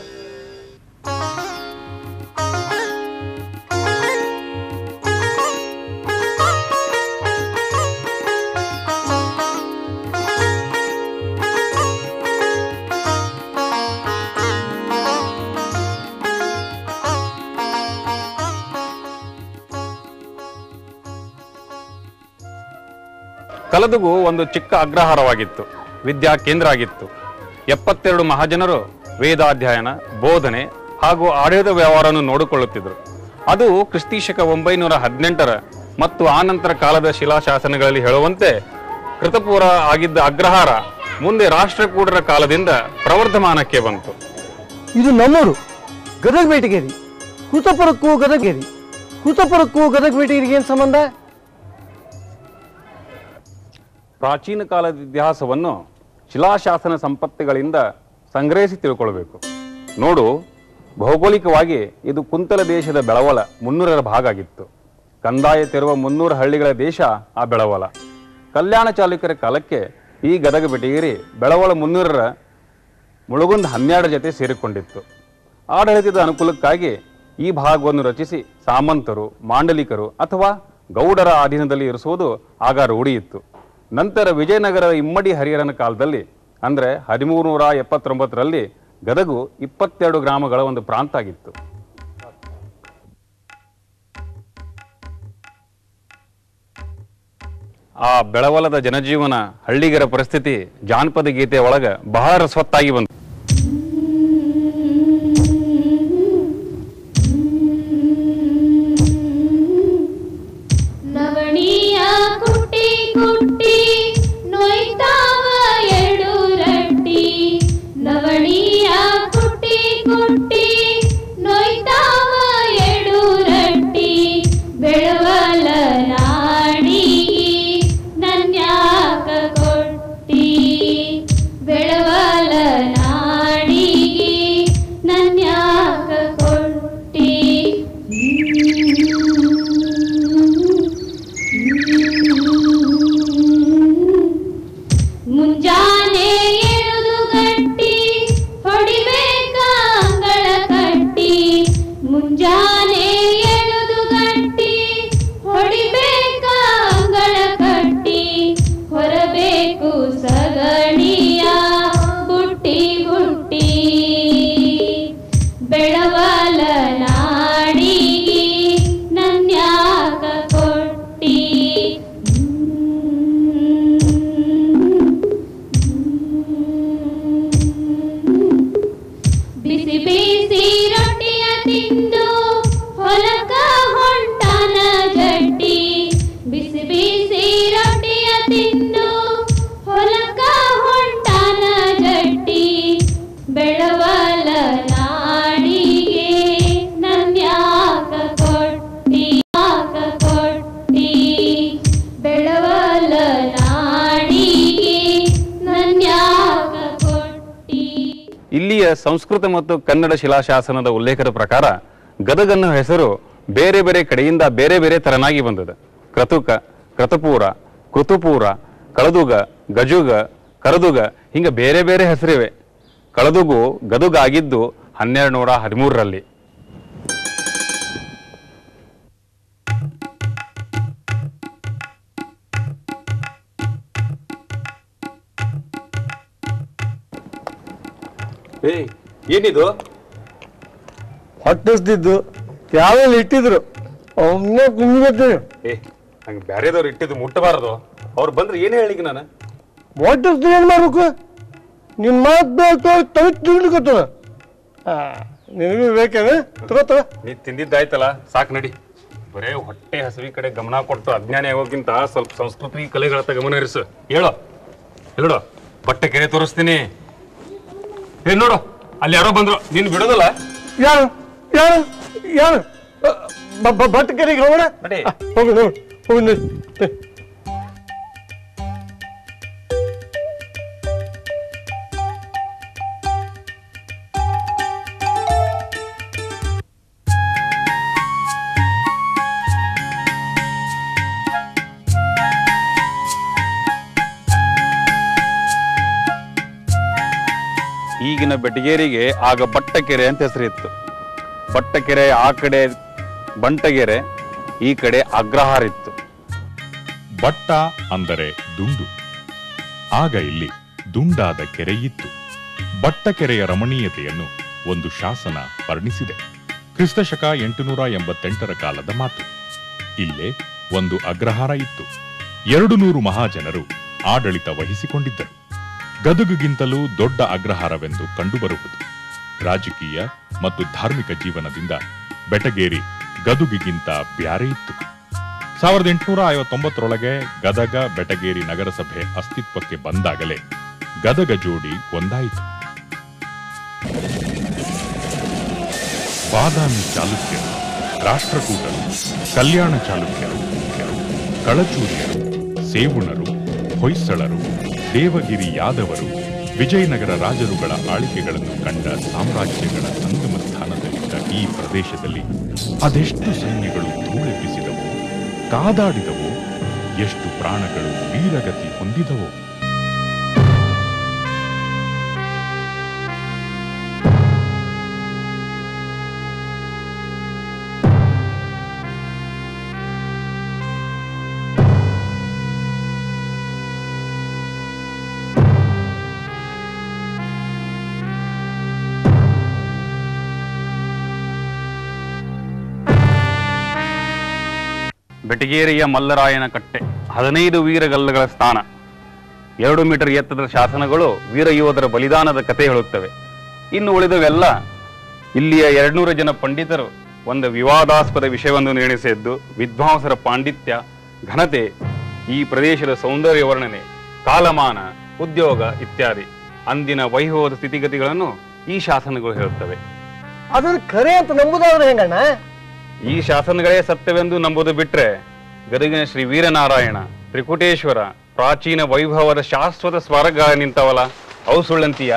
ಕಲದುಗು ಒಂದು ಚಿಕ್ಕ ಅಗ್ರಹಾರವಾಗಿತ್ತು ವಿದ್ಯಾ ಕೇಂದ್ರ ಆಗಿತ್ತು ಎಪ್ಪತ್ತೆರಡು ಮಹಾಜನರು ವೇದಾಧ್ಯಯನ ಬೋಧನೆ ಹಾಗೂ ಆಡಳಿತ ವ್ಯವಹಾರವನ್ನು ನೋಡಿಕೊಳ್ಳುತ್ತಿದ್ದರು ಅದು ಕ್ರಿಸ್ತಿಶಕ ಒಂಬೈನೂರ ಹದಿನೆಂಟರ ಮತ್ತು ಆನಂತರ ಕಾಲದ ಶಿಲಾಶಾಸನಗಳಲ್ಲಿ ಹೇಳುವಂತೆ ಕೃತಪೂರ ಆಗಿದ್ದ ಅಗ್ರಹಾರ ಮುಂದೆ ರಾಷ್ಟ್ರಕೂಟರ ಕಾಲದಿಂದ ಪ್ರವರ್ಧಮಾನಕ್ಕೆ ಬಂತು ಇದು ನಮ್ಮೂರು ಗದಗ ಬೇಟಗೇರಿ ಕೃತಪುರಕ್ಕೂ ಗದಗೇರಿ ಕೃತಪುರಕ್ಕೂ ಗದಗ ಬೇಟಗೇರಿಗೆ ಏನು ಸಂಬಂಧ ಪ್ರಾಚೀನ ಕಾಲದ ಇತಿಹಾಸವನ್ನು ಶಿಲಾಶಾಸನ ಸಂಪತ್ತಿಗಳಿಂದ ಸಂಗ್ರಹಿಸಿ ತಿಳ್ಕೊಳ್ಬೇಕು ನೋಡು ಭೌಗೋಳಿಕವಾಗಿ ಇದು ಕುಂತಲ ದೇಶದ ಬೆಳವಲ ಮುನ್ನೂರರ ಭಾಗ ಆಗಿತ್ತು ಕಂದಾಯ ತೆರುವ ಮುನ್ನೂರು ಹಳ್ಳಿಗಳ ದೇಶ ಆ ಬೆಳವಲ ಕಲ್ಯಾಣ ಚಾಲುಕ್ಯರ ಕಾಲಕ್ಕೆ ಈ ಗದಗ ಬೆಟಗೇರಿ ಬೆಳವಲ ಮುನ್ನೂರರ ಮುಳುಗುಂದ ಹನ್ನೆರಡು ಜೊತೆ ಸೇರಿಕೊಂಡಿತ್ತು ಆಡಳಿತದ ಅನುಕೂಲಕ್ಕಾಗಿ ಈ ಭಾಗವನ್ನು ರಚಿಸಿ ಸಾಮಂತರು ಮಾಂಡಲಿಕರು ಅಥವಾ ಗೌಡರ ಅಧೀನದಲ್ಲಿ ಇರಿಸುವುದು ಆಗ ರೂಢಿಯಿತ್ತು ನಂತರ ವಿಜಯನಗರದ ಇಮ್ಮಡಿ ಹರಿಹರನ ಕಾಲದಲ್ಲಿ ಅಂದರೆ ಹದಿಮೂರು ನೂರ ಎಪ್ಪತ್ತೊಂಬತ್ತರಲ್ಲಿ ಗದಗು ಇಪ್ಪತ್ತೆರಡು ಗ್ರಾಮಗಳ ಒಂದು ಪ್ರಾಂತ ಆಗಿತ್ತು ಆ ಬೆಳವಲದ ಜನಜೀವನ ಹಳ್ಳಿಗರ ಪರಿಸ್ಥಿತಿ ಜಾನಪದ ಗೀತೆ ಒಳಗ ಬಹಳ ರಸವತ್ತಾಗಿ ಬಂತು ನವಣಿಯ ಕುಟ್ಟಿ ಕುಟ್ಟಿ ನೋಯ್ತಾವ ಎರಡು ರಟ್ಟಿ ನವಣಿಯ ಕುಟ್ಟಿ ಕುಟ್ಟಿ ನೋಯ್ತಾವ ಎರಡು ರಟ್ಟಿ ಬೆಳವಲ ನಾಡಿ ನನ್ಯಾಕ ಕೊಟ್ಟಿ ಬೆಳವಲ ನಾಡಿ ನನ್ಯಾಕ ಕೊಟ್ಟಿ ಮುಂಜಾನೆ ಎಳುದು ಗಟ್ಟಿ ಹೊಡಿಬೇಕ ಅಂಗಳ ಕಟ್ಟಿ ಮುಂಜಾನೆ ಎಳುದು ಗಟ್ಟಿ ಹೊಡಿಬೇಕ ಅಂಗಳ ಕಟ್ಟಿ ಹೊರಬೇಕು ಸಗಣಿಯ ಬುಟ್ಟಿ ಬುಟ್ಟಿ ಬೆಳವಲ ನಾಡಿಗಿ ನನ್ಯಾಕ ಕೊಟ್ಟಿ ಬಿಸಿ ಬಿಸಿ ರೊಟ್ಟಿಯ ತಿಂದು ಹೊಲಕ ಹೊಂಟನ ಜಟ್ಟಿ ಬಿಸಿ ಬಿಸಿ ರೊಟ್ಟಿಯ ತಿಂದು ಹೊಲಕ ಹೊಂಟನ ಜಟ್ಟಿ ಬೆಳವಲ ನಾಡಿಗೆ ಇಲ್ಲಿಯ ಸಂಸ್ಕೃತ ಮತ್ತು ಕನ್ನಡ ಶಿಲಾಶಾಸನದ ಉಲ್ಲೇಖದ ಪ್ರಕಾರ ಗದಗನ್ನ ಹೆಸರು ಬೇರೆ ಬೇರೆ ಕಡೆಯಿಂದ ಬೇರೆ ಬೇರೆ ತರನಾಗಿ ಬಂದದ ಕ್ರತುಕ ಕ್ರತಪೂರ ಕೃತುಪೂರ ಕಳದುಗ ಗಜುಗ ಕರದುಗ ಹಿಂಗ ಬೇರೆ ಬೇರೆ ಹೆಸರಿವೆ ಕಳದುಗು ಗದುಗ ಆಗಿದ್ದು ಹನ್ನೆರಡು ನೂರ ಹದಿಮೂರರಲ್ಲಿ ಏಯ್ ಏನಿದು ಹೊಟ್ಟಿಸ್ದಿದ್ದು ಯಾವೆಲ್ಲ ಇಟ್ಟಿದ್ರು ಅವನ್ನ ಕುಂದ್ಕೊತೀನಿ ಏ ಹಂಗೆ ಬ್ಯಾರೆದವ್ರು ಇಟ್ಟಿದ್ದು ಮುಟ್ಟಬಾರದು ಅವ್ರು ಬಂದ್ರೆ ಏನು ಹೇಳಿಗೆ ನಾನು ಹೊಟ್ಟಿಸ್ದು ಏನ್ ಮಾಡ್ಬೇಕು ನಿನ್ ಮಾತ್ ಬೇಕು ತಲೆ ತಿಳ್ಕೊತದ ನಿನಗೂ ಬೇಕೇನ ತಗೋ ತಗೋ ನೀ ತಿಂದಿದ್ದಾಯ್ತಲ್ಲ ಸಾಕು ನಡಿ ಬರೇ ಹೊಟ್ಟೆ ಹಸಿವಿ ಕಡೆ ಗಮನ ಕೊಟ್ಟು ಅಜ್ಞಾನಿ ಆಗೋಕ್ಕಿಂತ ಸ್ವಲ್ಪ ಸಂಸ್ಕೃತಿ ಕಲೆಗಳತ್ತ ಗಮನ ಹರಿಸು ಹೇಳೋ ಹೇಳೋ ಬಟ್ಟೆ ಕೆರೆ ತೋರಿಸ್ತೀನಿ ಏ ನೋಡು ಅಲ್ಲಿ ಯಾರೋ ಬಂದ್ರು ನೀನು ಬಿಡೋದಲ್ಲ ಯಾರು ಯಾರು ಯಾರು ಬಟ್ ಕೆರೆಗೆ ಹೋಗೋಣ ನಡಿ. ಆ, ಹೋಗು ಹೋಗು ಹೋಗು ನಡಿ. ನಡಿ. ಈಗಿನ ಬೆಟಗೇರಿಗೆ ಆಗ ಬಟ್ಟಕೆರೆ ಅಂತ ಹೆಸರಿತ್ತು ಬಟ್ಟಕೆರೆ ಆ ಕಡೆ ಬಂಟಗೆರೆ ಈ ಕಡೆ ಅಗ್ರಹಾರ ಇತ್ತು ಬಟ್ಟ ಅಂದರೆ ದುಂಡು ಆಗ ಇಲ್ಲಿ ದುಂಡಾದ ಕೆರೆಯಿತ್ತು ಬಟ್ಟಕೆರೆಯ ರಮಣೀಯತೆಯನ್ನು ಒಂದು ಶಾಸನ ವರ್ಣಿಸಿದೆ ಕ್ರಿಸ್ತಶಕ ಎಂಟುನೂರ ಎಂಬತ್ತೆಂಟರ ಕಾಲದ ಮಾತು ಇಲ್ಲೇ ಒಂದು ಅಗ್ರಹಾರ ಇತ್ತು ಎರಡು ನೂರು ಮಹಾಜನರು ಆಡಳಿತ ವಹಿಸಿಕೊಂಡಿದ್ದರು ಗದುಗಿಗಿಂತಲೂ ದೊಡ್ಡ ಅಗ್ರಹಾರವೆಂದು ಕಂಡುಬರುವುದು ರಾಜಕೀಯ ಮತ್ತು ಧಾರ್ಮಿಕ ಜೀವನದಿಂದ ಬೆಟಗೇರಿ ಗದುಗಿಗಿಂತ ಬ್ಯಾರೆ ಇತ್ತು ಸಾವಿರದ ಎಂಟುನೂರ ಐವತ್ತೊಂಬತ್ತರೊಳಗೆ ಗದಗ ಬೆಟಗೇರಿ ನಗರಸಭೆ ಅಸ್ತಿತ್ವಕ್ಕೆ ಬಂದಾಗಲೇ ಗದಗ ಜೋಡಿ ಒಂದಾಯಿತು ಬಾದಾಮಿ ಚಾಲುಕ್ಯರು ರಾಷ್ಟ್ರಕೂಟರು ಕಲ್ಯಾಣ ಚಾಲುಕ್ಯರು ಕಳಚೂರಿಯರು ಸೇವುಣರು ಹೊಯ್ಸಳರು ದೇವಗಿರಿ ಯಾದವರು ವಿಜಯನಗರ ರಾಜರುಗಳ ಆಳ್ವಿಕೆಗಳನ್ನು ಕಂಡ ಸಾಮ್ರಾಜ್ಯಗಳ ಸಂಗಮ ಸ್ಥಾನದಲ್ಲಿದ್ದ ಈ ಪ್ರದೇಶದಲ್ಲಿ ಅದೆಷ್ಟು ಸೈನ್ಯಗಳು ಧೂಳೆಬ್ಬಿಸಿದವು ಕಾದಾಡಿದವು ಎಷ್ಟು ಪ್ರಾಣಗಳು ವೀರಗತಿ ಹೊಂದಿದವೋ ಬೆಟಗೇರಿಯ ಮಲ್ಲರಾಯನ ಕಟ್ಟೆ ಹದಿನೈದು ವೀರಗಲ್ಲಗಳ ಸ್ಥಾನ ಎರಡು ಮೀಟರ್ ಎತ್ತರದ ಶಾಸನಗಳು ವೀರ ಯೋಧರ ಬಲಿದಾನದ ಕಥೆ ಹೇಳುತ್ತವೆ ಇನ್ನು ಉಳಿದವೆಲ್ಲ ಇಲ್ಲಿಯ ಎರಡ್ನೂರು ಜನ ಪಂಡಿತರು ಒಂದು ವಿವಾದಾಸ್ಪದ ವಿಷಯವನ್ನು ನಿರ್ಣಯಿಸಿದ್ದು ವಿದ್ವಾಂಸರ ಪಾಂಡಿತ್ಯ ಘನತೆ ಈ ಪ್ರದೇಶದ ಸೌಂದರ್ಯ ವರ್ಣನೆ ಕಾಲಮಾನ ಉದ್ಯೋಗ ಇತ್ಯಾದಿ ಅಂದಿನ ವೈಭವದ ಸ್ಥಿತಿಗತಿಗಳನ್ನು ಈ ಶಾಸನಗಳು ಹೇಳುತ್ತವೆ ಅದನ್ನ ಖರೆ ಅಂತ ನಂಬುದಾದ್ರೆ ಹೆಂಗಣ್ಣ ಈ ಶಾಸನಗಳೇ ಸತ್ಯವೆಂದು ನಂಬುದು ಬಿಟ್ರೆ ಗದಗಿನ ಶ್ರೀ ವೀರನಾರಾಯಣ ತ್ರಿಕುಟೇಶ್ವರ ಪ್ರಾಚೀನ ವೈಭವದ ಶಾಶ್ವತ ಸ್ವರ್ಗ ನಿಂತವಲ್ಲ ಅವು ಸುಳ್ಳಂತೀಯ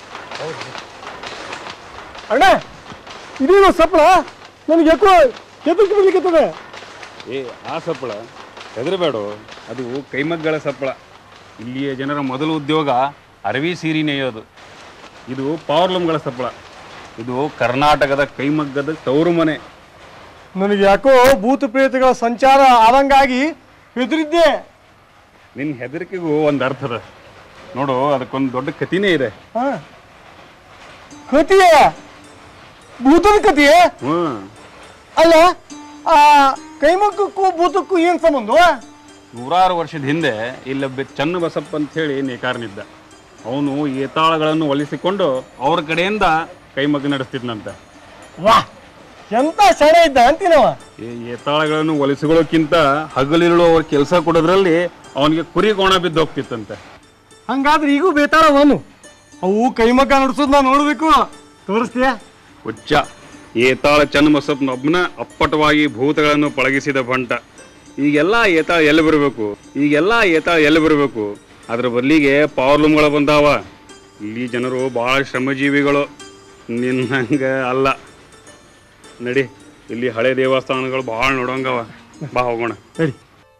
ಅಣ್ಣ ಇದೀಗ ಸಪ್ಳ ನನಗೆ ಯಾಕೋ ಎದುರು ಬಿಡ್ಲಿಕ್ಕೆ ಏ ಆ ಸಪ್ಪಳ ಹೆದರಬೇಡ ಅದು ಕೈಮಗ್ಗಳ ಸಪ್ಪಳ ಇಲ್ಲಿಯ ಜನರ ಮೊದಲ ಉದ್ಯೋಗ ಅರವಿ ಸೀರೆ ನೇಯೋದು ಇದು ಪವರ್ಲೂಮ್ಗಳ ಸಪ್ಪಳ ಇದು ಕರ್ನಾಟಕದ ಕೈಮಗ್ಗದ ತವರು ಮನೆ ನನಗೆ ಯಾಕೋ ಭೂತ ಪ್ರೇತಗಳ ಸಂಚಾರ ಆದಂಗಾಗಿ ಹೆದರಿದ್ದೆ ನಿನ್ನ ಹೆದರಿಕೆಗೂ ಒಂದು ಅರ್ಥದ ನೋಡು ಅದಕ್ಕೊಂದು ದೊಡ್ಡ ಕತಿನೇ ಇದೆ ಹಾ ಕತಿಯ ಭೂತದ ಕತಿಯೇ ಹ್ಮ್ ಅಲ್ಲ ಆ ಕೈಮಕ್ಕಕ್ಕೂ ಭೂತಕ್ಕೂ ಏನ್ ಸಂಬಂಧ ನೂರಾರು ವರ್ಷದ ಹಿಂದೆ ಇಲ್ಲೊಬ್ಬ ಚನ್ನ ಬಸಪ್ಪ ಅಂತ ಹೇಳಿ ನೇಕಾರನಿದ್ದ ಅವನು ಏತಾಳಗಳನ್ನು ಒಲಿಸಿಕೊಂಡು ಅವ್ರ ಕಡೆಯಿಂದ ಕೈಮಗ್ಗ ನಡೆಸ್ತಿದ್ನಂತೆ ವಾ ಎಂತ ಸೆಳೆ ಇದ್ದ ಅಂತೀನವ ಈ ಏತಾಳಗಳನ್ನು ಒಲಿಸಿಕೊಳ್ಳೋಕ್ಕಿಂತ ಹಗಲಿರುಳು ಅವ್ರ ಕೆಲಸ ಕೊಡೋದ್ರಲ್ಲಿ ಅವನಿಗೆ ಕುರಿ ಕೋಣ ಬಿದ್ದು ಹೋಗ್ತಿತ್ತಂತೆ ಹಂಗಾದ್ರೆ ಈಗೂ ಬೇತಾಳವನು ಅವು ಕೈಮಗ್ಗ ನಡೆಸೋದ್ ನಾ ನೋಡ್ಬೇಕು ತೋರಿಸ್ತೀಯ ಹುಚ್ಚ ಏತಾಳ ಚನ್ನಬಸಪ್ಪನೊಬ್ಬನ ಅಪ್ಪಟವಾಗಿ ಭೂತಗಳನ್ನು ಪಳಗಿಸಿದ ಬಂಟ ಈಗೆಲ್ಲ ಏತಾಳ ಎಲ್ಲಿ ಬರಬೇಕು ಈಗೆಲ್ಲ ಏತಾಳ ಎಲ್ಲಿ ಬರಬೇಕು ಅದ್ರ ಬದಲಿಗೆ ಪವರ್ಲೂಮ್ಗಳು ಬಂದಾವ ಇಲ್ಲಿ ಜನರು ಭಾಳ ಶ್ರಮಜೀವಿಗಳು ನಿನ್ನಂಗ ಅಲ್ಲ ನಡಿ ಇಲ್ಲಿ ಹಳೆ ದೇವಸ್ಥಾನಗಳು ಭಾಳ ನೋಡೋಂಗವ ಬಾ ಹೋಗೋಣ ನಡಿ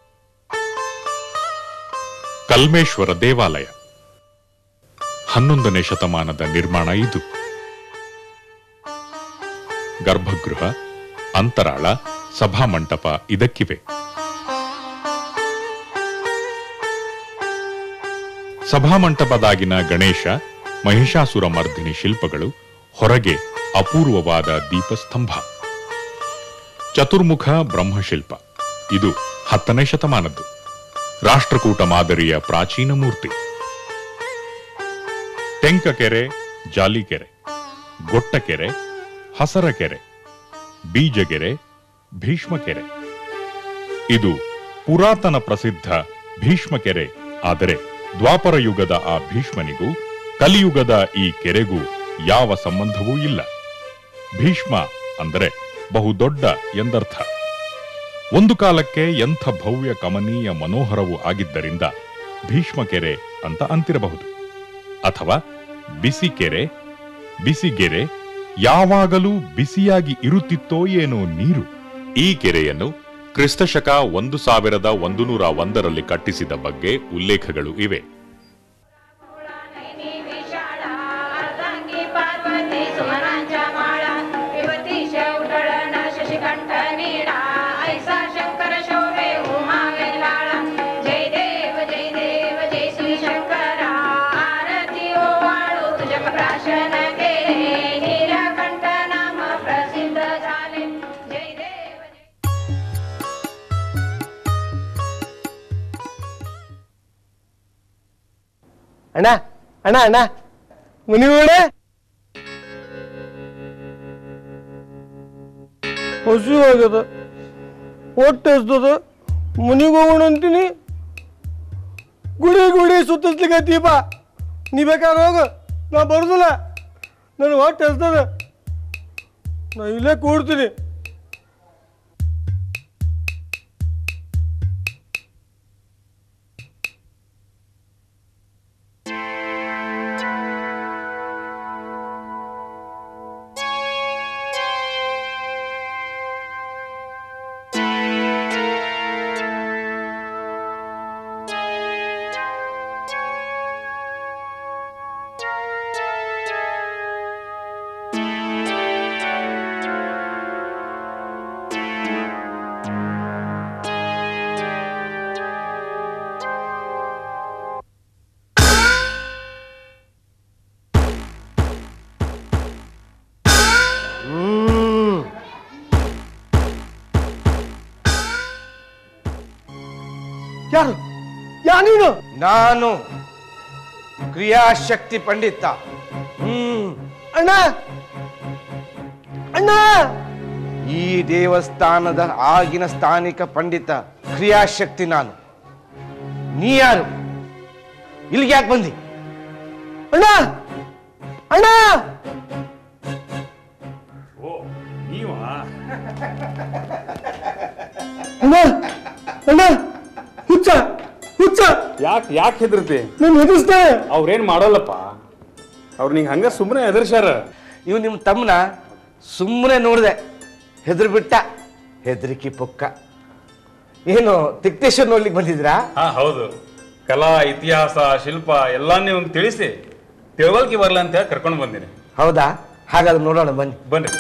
ಕಲ್ಮೇಶ್ವರ ದೇವಾಲಯ ಹನ್ನೊಂದನೇ ಶತಮಾನದ ನಿರ್ಮಾಣ ಇದು ಗರ್ಭಗೃಹ ಅಂತರಾಳ ಸಭಾಮಂಟಪ ಇದಕ್ಕಿವೆ ಸಭಾಮಂಟಪದಾಗಿನ ಗಣೇಶ ಮಹಿಷಾಸುರ ಮರ್ದಿನಿ ಶಿಲ್ಪಗಳು ಹೊರಗೆ ಅಪೂರ್ವವಾದ ದೀಪಸ್ತಂಭ ಚತುರ್ಮುಖ ಬ್ರಹ್ಮಶಿಲ್ಪ ಇದು ಹತ್ತನೇ ಶತಮಾನದ್ದು ರಾಷ್ಟ್ರಕೂಟ ಮಾದರಿಯ ಪ್ರಾಚೀನ ಮೂರ್ತಿ ಟೆಂಕಕೆರೆ ಜಾಲಿಕೆರೆ ಗೊಟ್ಟಕೆರೆ ಹಸರಕೆರೆ ಬೀಜಗೆರೆ ಭೀಷ್ಮಕೆರೆ ಇದು ಪುರಾತನ ಪ್ರಸಿದ್ಧ ಭೀಷ್ಮಕೆರೆ ಆದರೆ ದ್ವಾಪರ ಯುಗದ ಆ ಭೀಷ್ಮನಿಗೂ ಕಲಿಯುಗದ ಈ ಕೆರೆಗೂ ಯಾವ ಸಂಬಂಧವೂ ಇಲ್ಲ ಭೀಷ್ಮ ಅಂದರೆ ಬಹುದೊಡ್ಡ ಎಂದರ್ಥ ಒಂದು ಕಾಲಕ್ಕೆ ಎಂಥ ಭವ್ಯ ಕಮನೀಯ ಮನೋಹರವೂ ಆಗಿದ್ದರಿಂದ ಭೀಷ್ಮಕೆರೆ ಅಂತ ಅಂತಿರಬಹುದು ಅಥವಾ ಬಿಸಿಕೆರೆ ಬಿಸಿಗೆರೆ ಯಾವಾಗಲೂ ಬಿಸಿಯಾಗಿ ಇರುತ್ತಿತ್ತೋ ಏನೋ ನೀರು ಈ ಕೆರೆಯನ್ನು ಕ್ರಿಸ್ತಶಕ ಒಂದು ಸಾವಿರದ ಒಂದು ನೂರ ಒಂದರಲ್ಲಿ ಕಟ್ಟಿಸಿದ ಬಗ್ಗೆ ಉಲ್ಲೇಖಗಳು ಇವೆ अर्धांगी पार्वती सुमनांच्या माळा विभूती शेवटळण शशिकंठ नीडा ऐसा शंकर शोभे उमा वेलाळा जय देव जय देव जय श्री शंकरा आरती ओवाळू तुझ्या प्राशन केले नीलकंठ नाम प्रसिद्ध झाले जय देव जय ಅಣ್ಣ ಅಣ್ಣ ಅಣ್ಣ ಮುನಿಗೋಡೆ ಹಸು ಆಗದ ಹೊಟ್ಟೆ ಹಸ್ದದ ಮುನಿಗೆ ಹೋಗೋಣ ಅಂತೀನಿ ಗುಡಿ ಗುಡಿ ಸುತ್ತಿಸ್ಲಿಕ್ಕೆ ದೀಪ ನೀ ಬೇಕಾದ್ರೆ ಹೋಗು ನಾ ಬರೋದಿಲ್ಲ ನನಗೆ ಹೊಟ್ಟೆ ಹಸ್ದದ ನಾ ಇಲ್ಲೇ ಕೂಡ್ತೀನಿ ಯಾರು ಯಾ ನೀನು ನಾನು ಕ್ರಿಯಾಶಕ್ತಿ ಪಂಡಿತ ಹ್ಮ್ ಅಣ್ಣ ಅಣ್ಣ ಈ ದೇವಸ್ಥಾನದ ಆಗಿನ ಸ್ಥಾನಿಕ ಪಂಡಿತ ಕ್ರಿಯಾಶಕ್ತಿ ನಾನು ನೀ ಯಾರು ಇಲ್ಲಿಗೆ ಯಾಕೆ ಬಂದಿ ಅಣ್ಣ ಅಣ್ಣ ಅಣ್ಣ ಅಣ್ಣ ಹುಚ್ಚ ಹುಚ್ಚ ಯಾಕೆ ಯಾಕೆ ಹೆದರ್ತಿ ನಾನು ಹೆದರ್ಸ್ತಾನೆ ಅವ್ರೇನ್ ಮಾಡೋಲ್ಲಪ್ಪ ಅವ್ರು ನಿಂಗೆ ಹಂಗ ಸುಮ್ಮನೆ ಎದುರ್ಸ್ಯಾರ ಇವ್ ನಿಮ್ಮ ತಮ್ಮನ ಸುಮ್ಮನೆ ನೋಡಿದೆ ಹೆದರ್ ಬಿಟ್ಟ ಹೆದರಿಕೆ ಪೊಕ್ಕ ಏನು ತಿಕ್ತೇಶ್ವರ್ ನೋಡ್ಲಿಕ್ಕೆ ಬಂದಿದ್ರಾ ಹಾ ಹೌದು ಕಲಾ ಇತಿಹಾಸ ಶಿಲ್ಪ ಎಲ್ಲ ನೀವು ತಿಳಿಸಿ ತಿಳುವಳಿಕೆ ಬರಲ್ಲ ಅಂತ ಹೇಳಿ ಕರ್ಕೊಂಡು ಬಂದಿನಿ ಹೌದಾ ಹಾಗಾದ್ರೆ ನೋಡೋಣ ಬನ್ನಿ ಬನ್ನಿ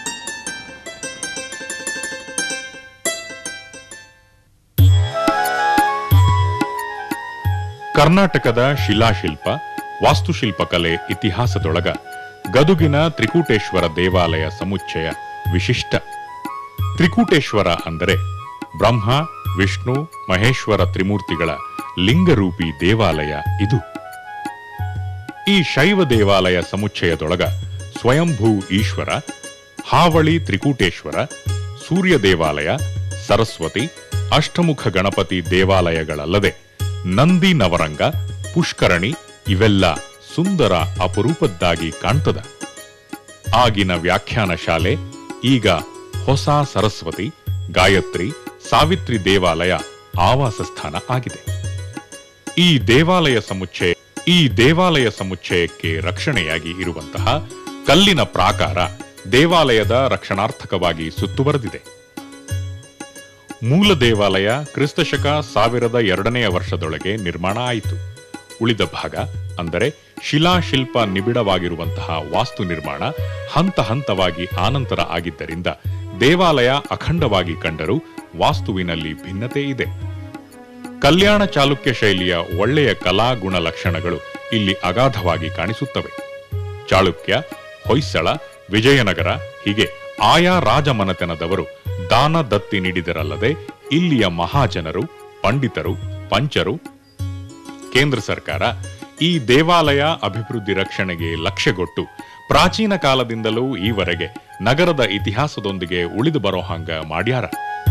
ಕರ್ನಾಟಕದ ಶಿಲಾಶಿಲ್ಪ ವಾಸ್ತುಶಿಲ್ಪ ಕಲೆ ಇತಿಹಾಸದೊಳಗ ಗದುಗಿನ ತ್ರಿಕೂಟೇಶ್ವರ ದೇವಾಲಯ ಸಮುಚ್ಚಯ ವಿಶಿಷ್ಟ ತ್ರಿಕೂಟೇಶ್ವರ ಅಂದರೆ ಬ್ರಹ್ಮ ವಿಷ್ಣು ಮಹೇಶ್ವರ ತ್ರಿಮೂರ್ತಿಗಳ ಲಿಂಗರೂಪಿ ದೇವಾಲಯ ಇದು ಈ ಶೈವ ದೇವಾಲಯ ಸಮುಚ್ಚಯದೊಳಗ ಸ್ವಯಂಭೂ ಈಶ್ವರ ಹಾವಳಿ ತ್ರಿಕೂಟೇಶ್ವರ ಸೂರ್ಯ ದೇವಾಲಯ ಸರಸ್ವತಿ ಅಷ್ಟಮುಖ ಗಣಪತಿ ದೇವಾಲಯಗಳಲ್ಲದೆ ನಂದಿ ನವರಂಗ ಪುಷ್ಕರಣಿ ಇವೆಲ್ಲ ಸುಂದರ ಅಪರೂಪದ್ದಾಗಿ ಕಾಣ್ತದ ಆಗಿನ ವ್ಯಾಖ್ಯಾನ ಶಾಲೆ ಈಗ ಹೊಸ ಸರಸ್ವತಿ ಗಾಯತ್ರಿ ಸಾವಿತ್ರಿ ದೇವಾಲಯ ಆವಾಸ ಸ್ಥಾನ ಆಗಿದೆ ಈ ದೇವಾಲಯ ಸಮುಚ್ಚಯ ಈ ದೇವಾಲಯ ಸಮುಚ್ಚಯಕ್ಕೆ ರಕ್ಷಣೆಯಾಗಿ ಇರುವಂತಹ ಕಲ್ಲಿನ ಪ್ರಾಕಾರ ದೇವಾಲಯದ ರಕ್ಷಣಾರ್ಥಕವಾಗಿ ಸುತ್ತುವರೆದಿದೆ ಮೂಲ ದೇವಾಲಯ ಕ್ರಿಸ್ತಶಕ ಸಾವಿರದ ಎರಡನೆಯ ವರ್ಷದೊಳಗೆ ನಿರ್ಮಾಣ ಆಯಿತು ಉಳಿದ ಭಾಗ ಅಂದರೆ ಶಿಲಾಶಿಲ್ಪ ನಿಬಿಡವಾಗಿರುವಂತಹ ವಾಸ್ತು ನಿರ್ಮಾಣ ಹಂತ ಹಂತವಾಗಿ ಆನಂತರ ಆಗಿದ್ದರಿಂದ ದೇವಾಲಯ ಅಖಂಡವಾಗಿ ಕಂಡರೂ ವಾಸ್ತುವಿನಲ್ಲಿ ಭಿನ್ನತೆ ಇದೆ ಕಲ್ಯಾಣ ಚಾಲುಕ್ಯ ಶೈಲಿಯ ಒಳ್ಳೆಯ ಕಲಾ ಗುಣಲಕ್ಷಣಗಳು ಇಲ್ಲಿ ಅಗಾಧವಾಗಿ ಕಾಣಿಸುತ್ತವೆ ಚಾಳುಕ್ಯ ಹೊಯ್ಸಳ ವಿಜಯನಗರ ಹೀಗೆ ಆಯಾ ರಾಜಮನೆತನದವರು ದಾನ ದತ್ತಿ ನೀಡಿದರಲ್ಲದೆ ಇಲ್ಲಿಯ ಮಹಾಜನರು ಪಂಡಿತರು ಪಂಚರು ಕೇಂದ್ರ ಸರ್ಕಾರ ಈ ದೇವಾಲಯ ಅಭಿವೃದ್ಧಿ ರಕ್ಷಣೆಗೆ ಲಕ್ಷ್ಯಗೊಟ್ಟು ಪ್ರಾಚೀನ ಕಾಲದಿಂದಲೂ ಈವರೆಗೆ ನಗರದ ಇತಿಹಾಸದೊಂದಿಗೆ ಉಳಿದು ಬರೋ ಹಂಗ ಮಾಡ್ಯಾರ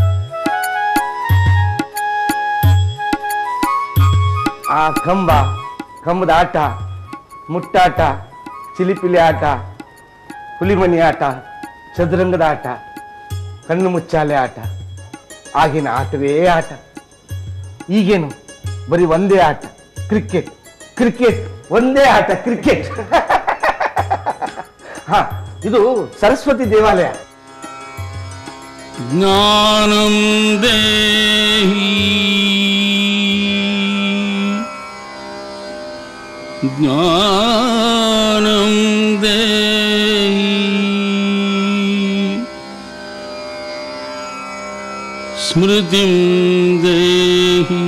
ಆ ಕಂಬ ಕಂಬದ ಆಟ ಮುಟ್ಟಾಟ ಚಿಲಿಪಿಲಿ ಆಟ ಹುಲಿಮನಿ ಆಟ ಚದುರಂಗದ ಆಟ ಕಣ್ಣು ಮುಚ್ಚಾಲೆ ಆಟ ಆಗಿನ ಆಟವೇ ಆಟ ಈಗೇನು ಬರೀ ಒಂದೇ ಆಟ ಕ್ರಿಕೆಟ್ ಕ್ರಿಕೆಟ್ ಒಂದೇ ಆಟ ಕ್ರಿಕೆಟ್ ಹಾ ಇದು ಸರಸ್ವತಿ ದೇವಾಲಯ ज्ञानं देहि ज्ञानं देहि स्मृतिं देहि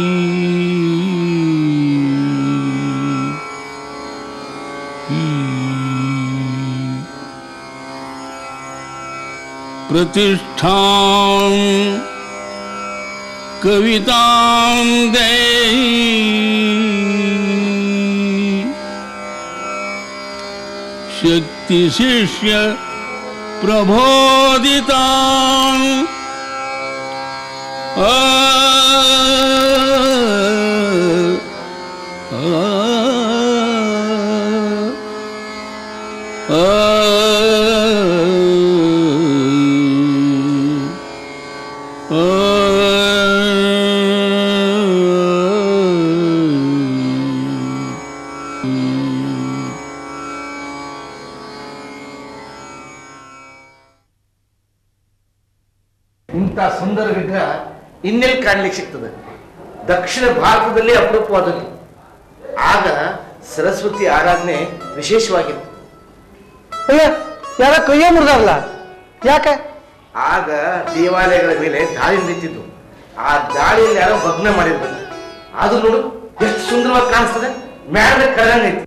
प्रतिष्ठां कवितां देहि शक्तिशिष्य प्रबोधितां आ ಇಂಥ ಸುಂದರ ವಿಗ್ರಹ ಇನ್ನೆಲ್ಲಿ ಕಾಣ್ಲಿಕ್ಕೆ ಸಿಗ್ತದೆ ದಕ್ಷಿಣ ಭಾರತದಲ್ಲಿ ಅಪರೂಪವಾದದ್ದು ಆಗ ಸರಸ್ವತಿ ಆರಾಧನೆ ವಿಶೇಷವಾಗಿತ್ತು ಅಯ್ಯ ಯಾರ ಕೈಯೇ ಮುರಿದಾರಲ್ಲ ಯಾಕೆ ಆಗ ದೇವಾಲಯಗಳ ಮೇಲೆ ದಾಳಿ ನಡೀತಿದ್ದು ಆ ದಾಳಿಯಲ್ಲಿ ಯಾರೋ ಭಗ್ನ ಮಾಡಿರ್ಬೇಕು ಅದು ನೋಡು ಎಷ್ಟು ಸುಂದರವಾಗಿ ಕಾಣಿಸ್ತದೆ ಮ್ಯಾಲ ಕಳೆದಂಗೈತಿ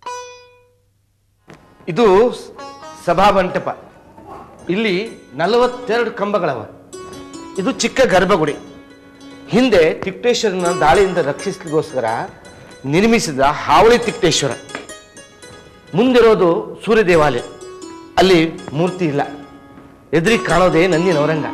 ಇದು ಸಭಾಮಂಟಪ ಇಲ್ಲಿ ನಲವತ್ತೆರಡು ಕಂಬಗಳವ ಇದು ಚಿಕ್ಕ ಗರ್ಭಗುಡಿ ಹಿಂದೆ ತಿಕ್ಟೇಶ್ವರನ ದಾಳಿಯಿಂದ ರಕ್ಷಿಸಲಿಗೋಸ್ಕರ ನಿರ್ಮಿಸಿದ ಹಾವಳಿ ತಿಕ್ಟೇಶ್ವರ ಮುಂದಿರೋದು ಸೂರ್ಯ ದೇವಾಲಯ ಅಲ್ಲಿ ಮೂರ್ತಿ ಇಲ್ಲ ಎದುರಿಗೆ ಕಾಣೋದೇ ನಂದಿನ ಔರಂಗ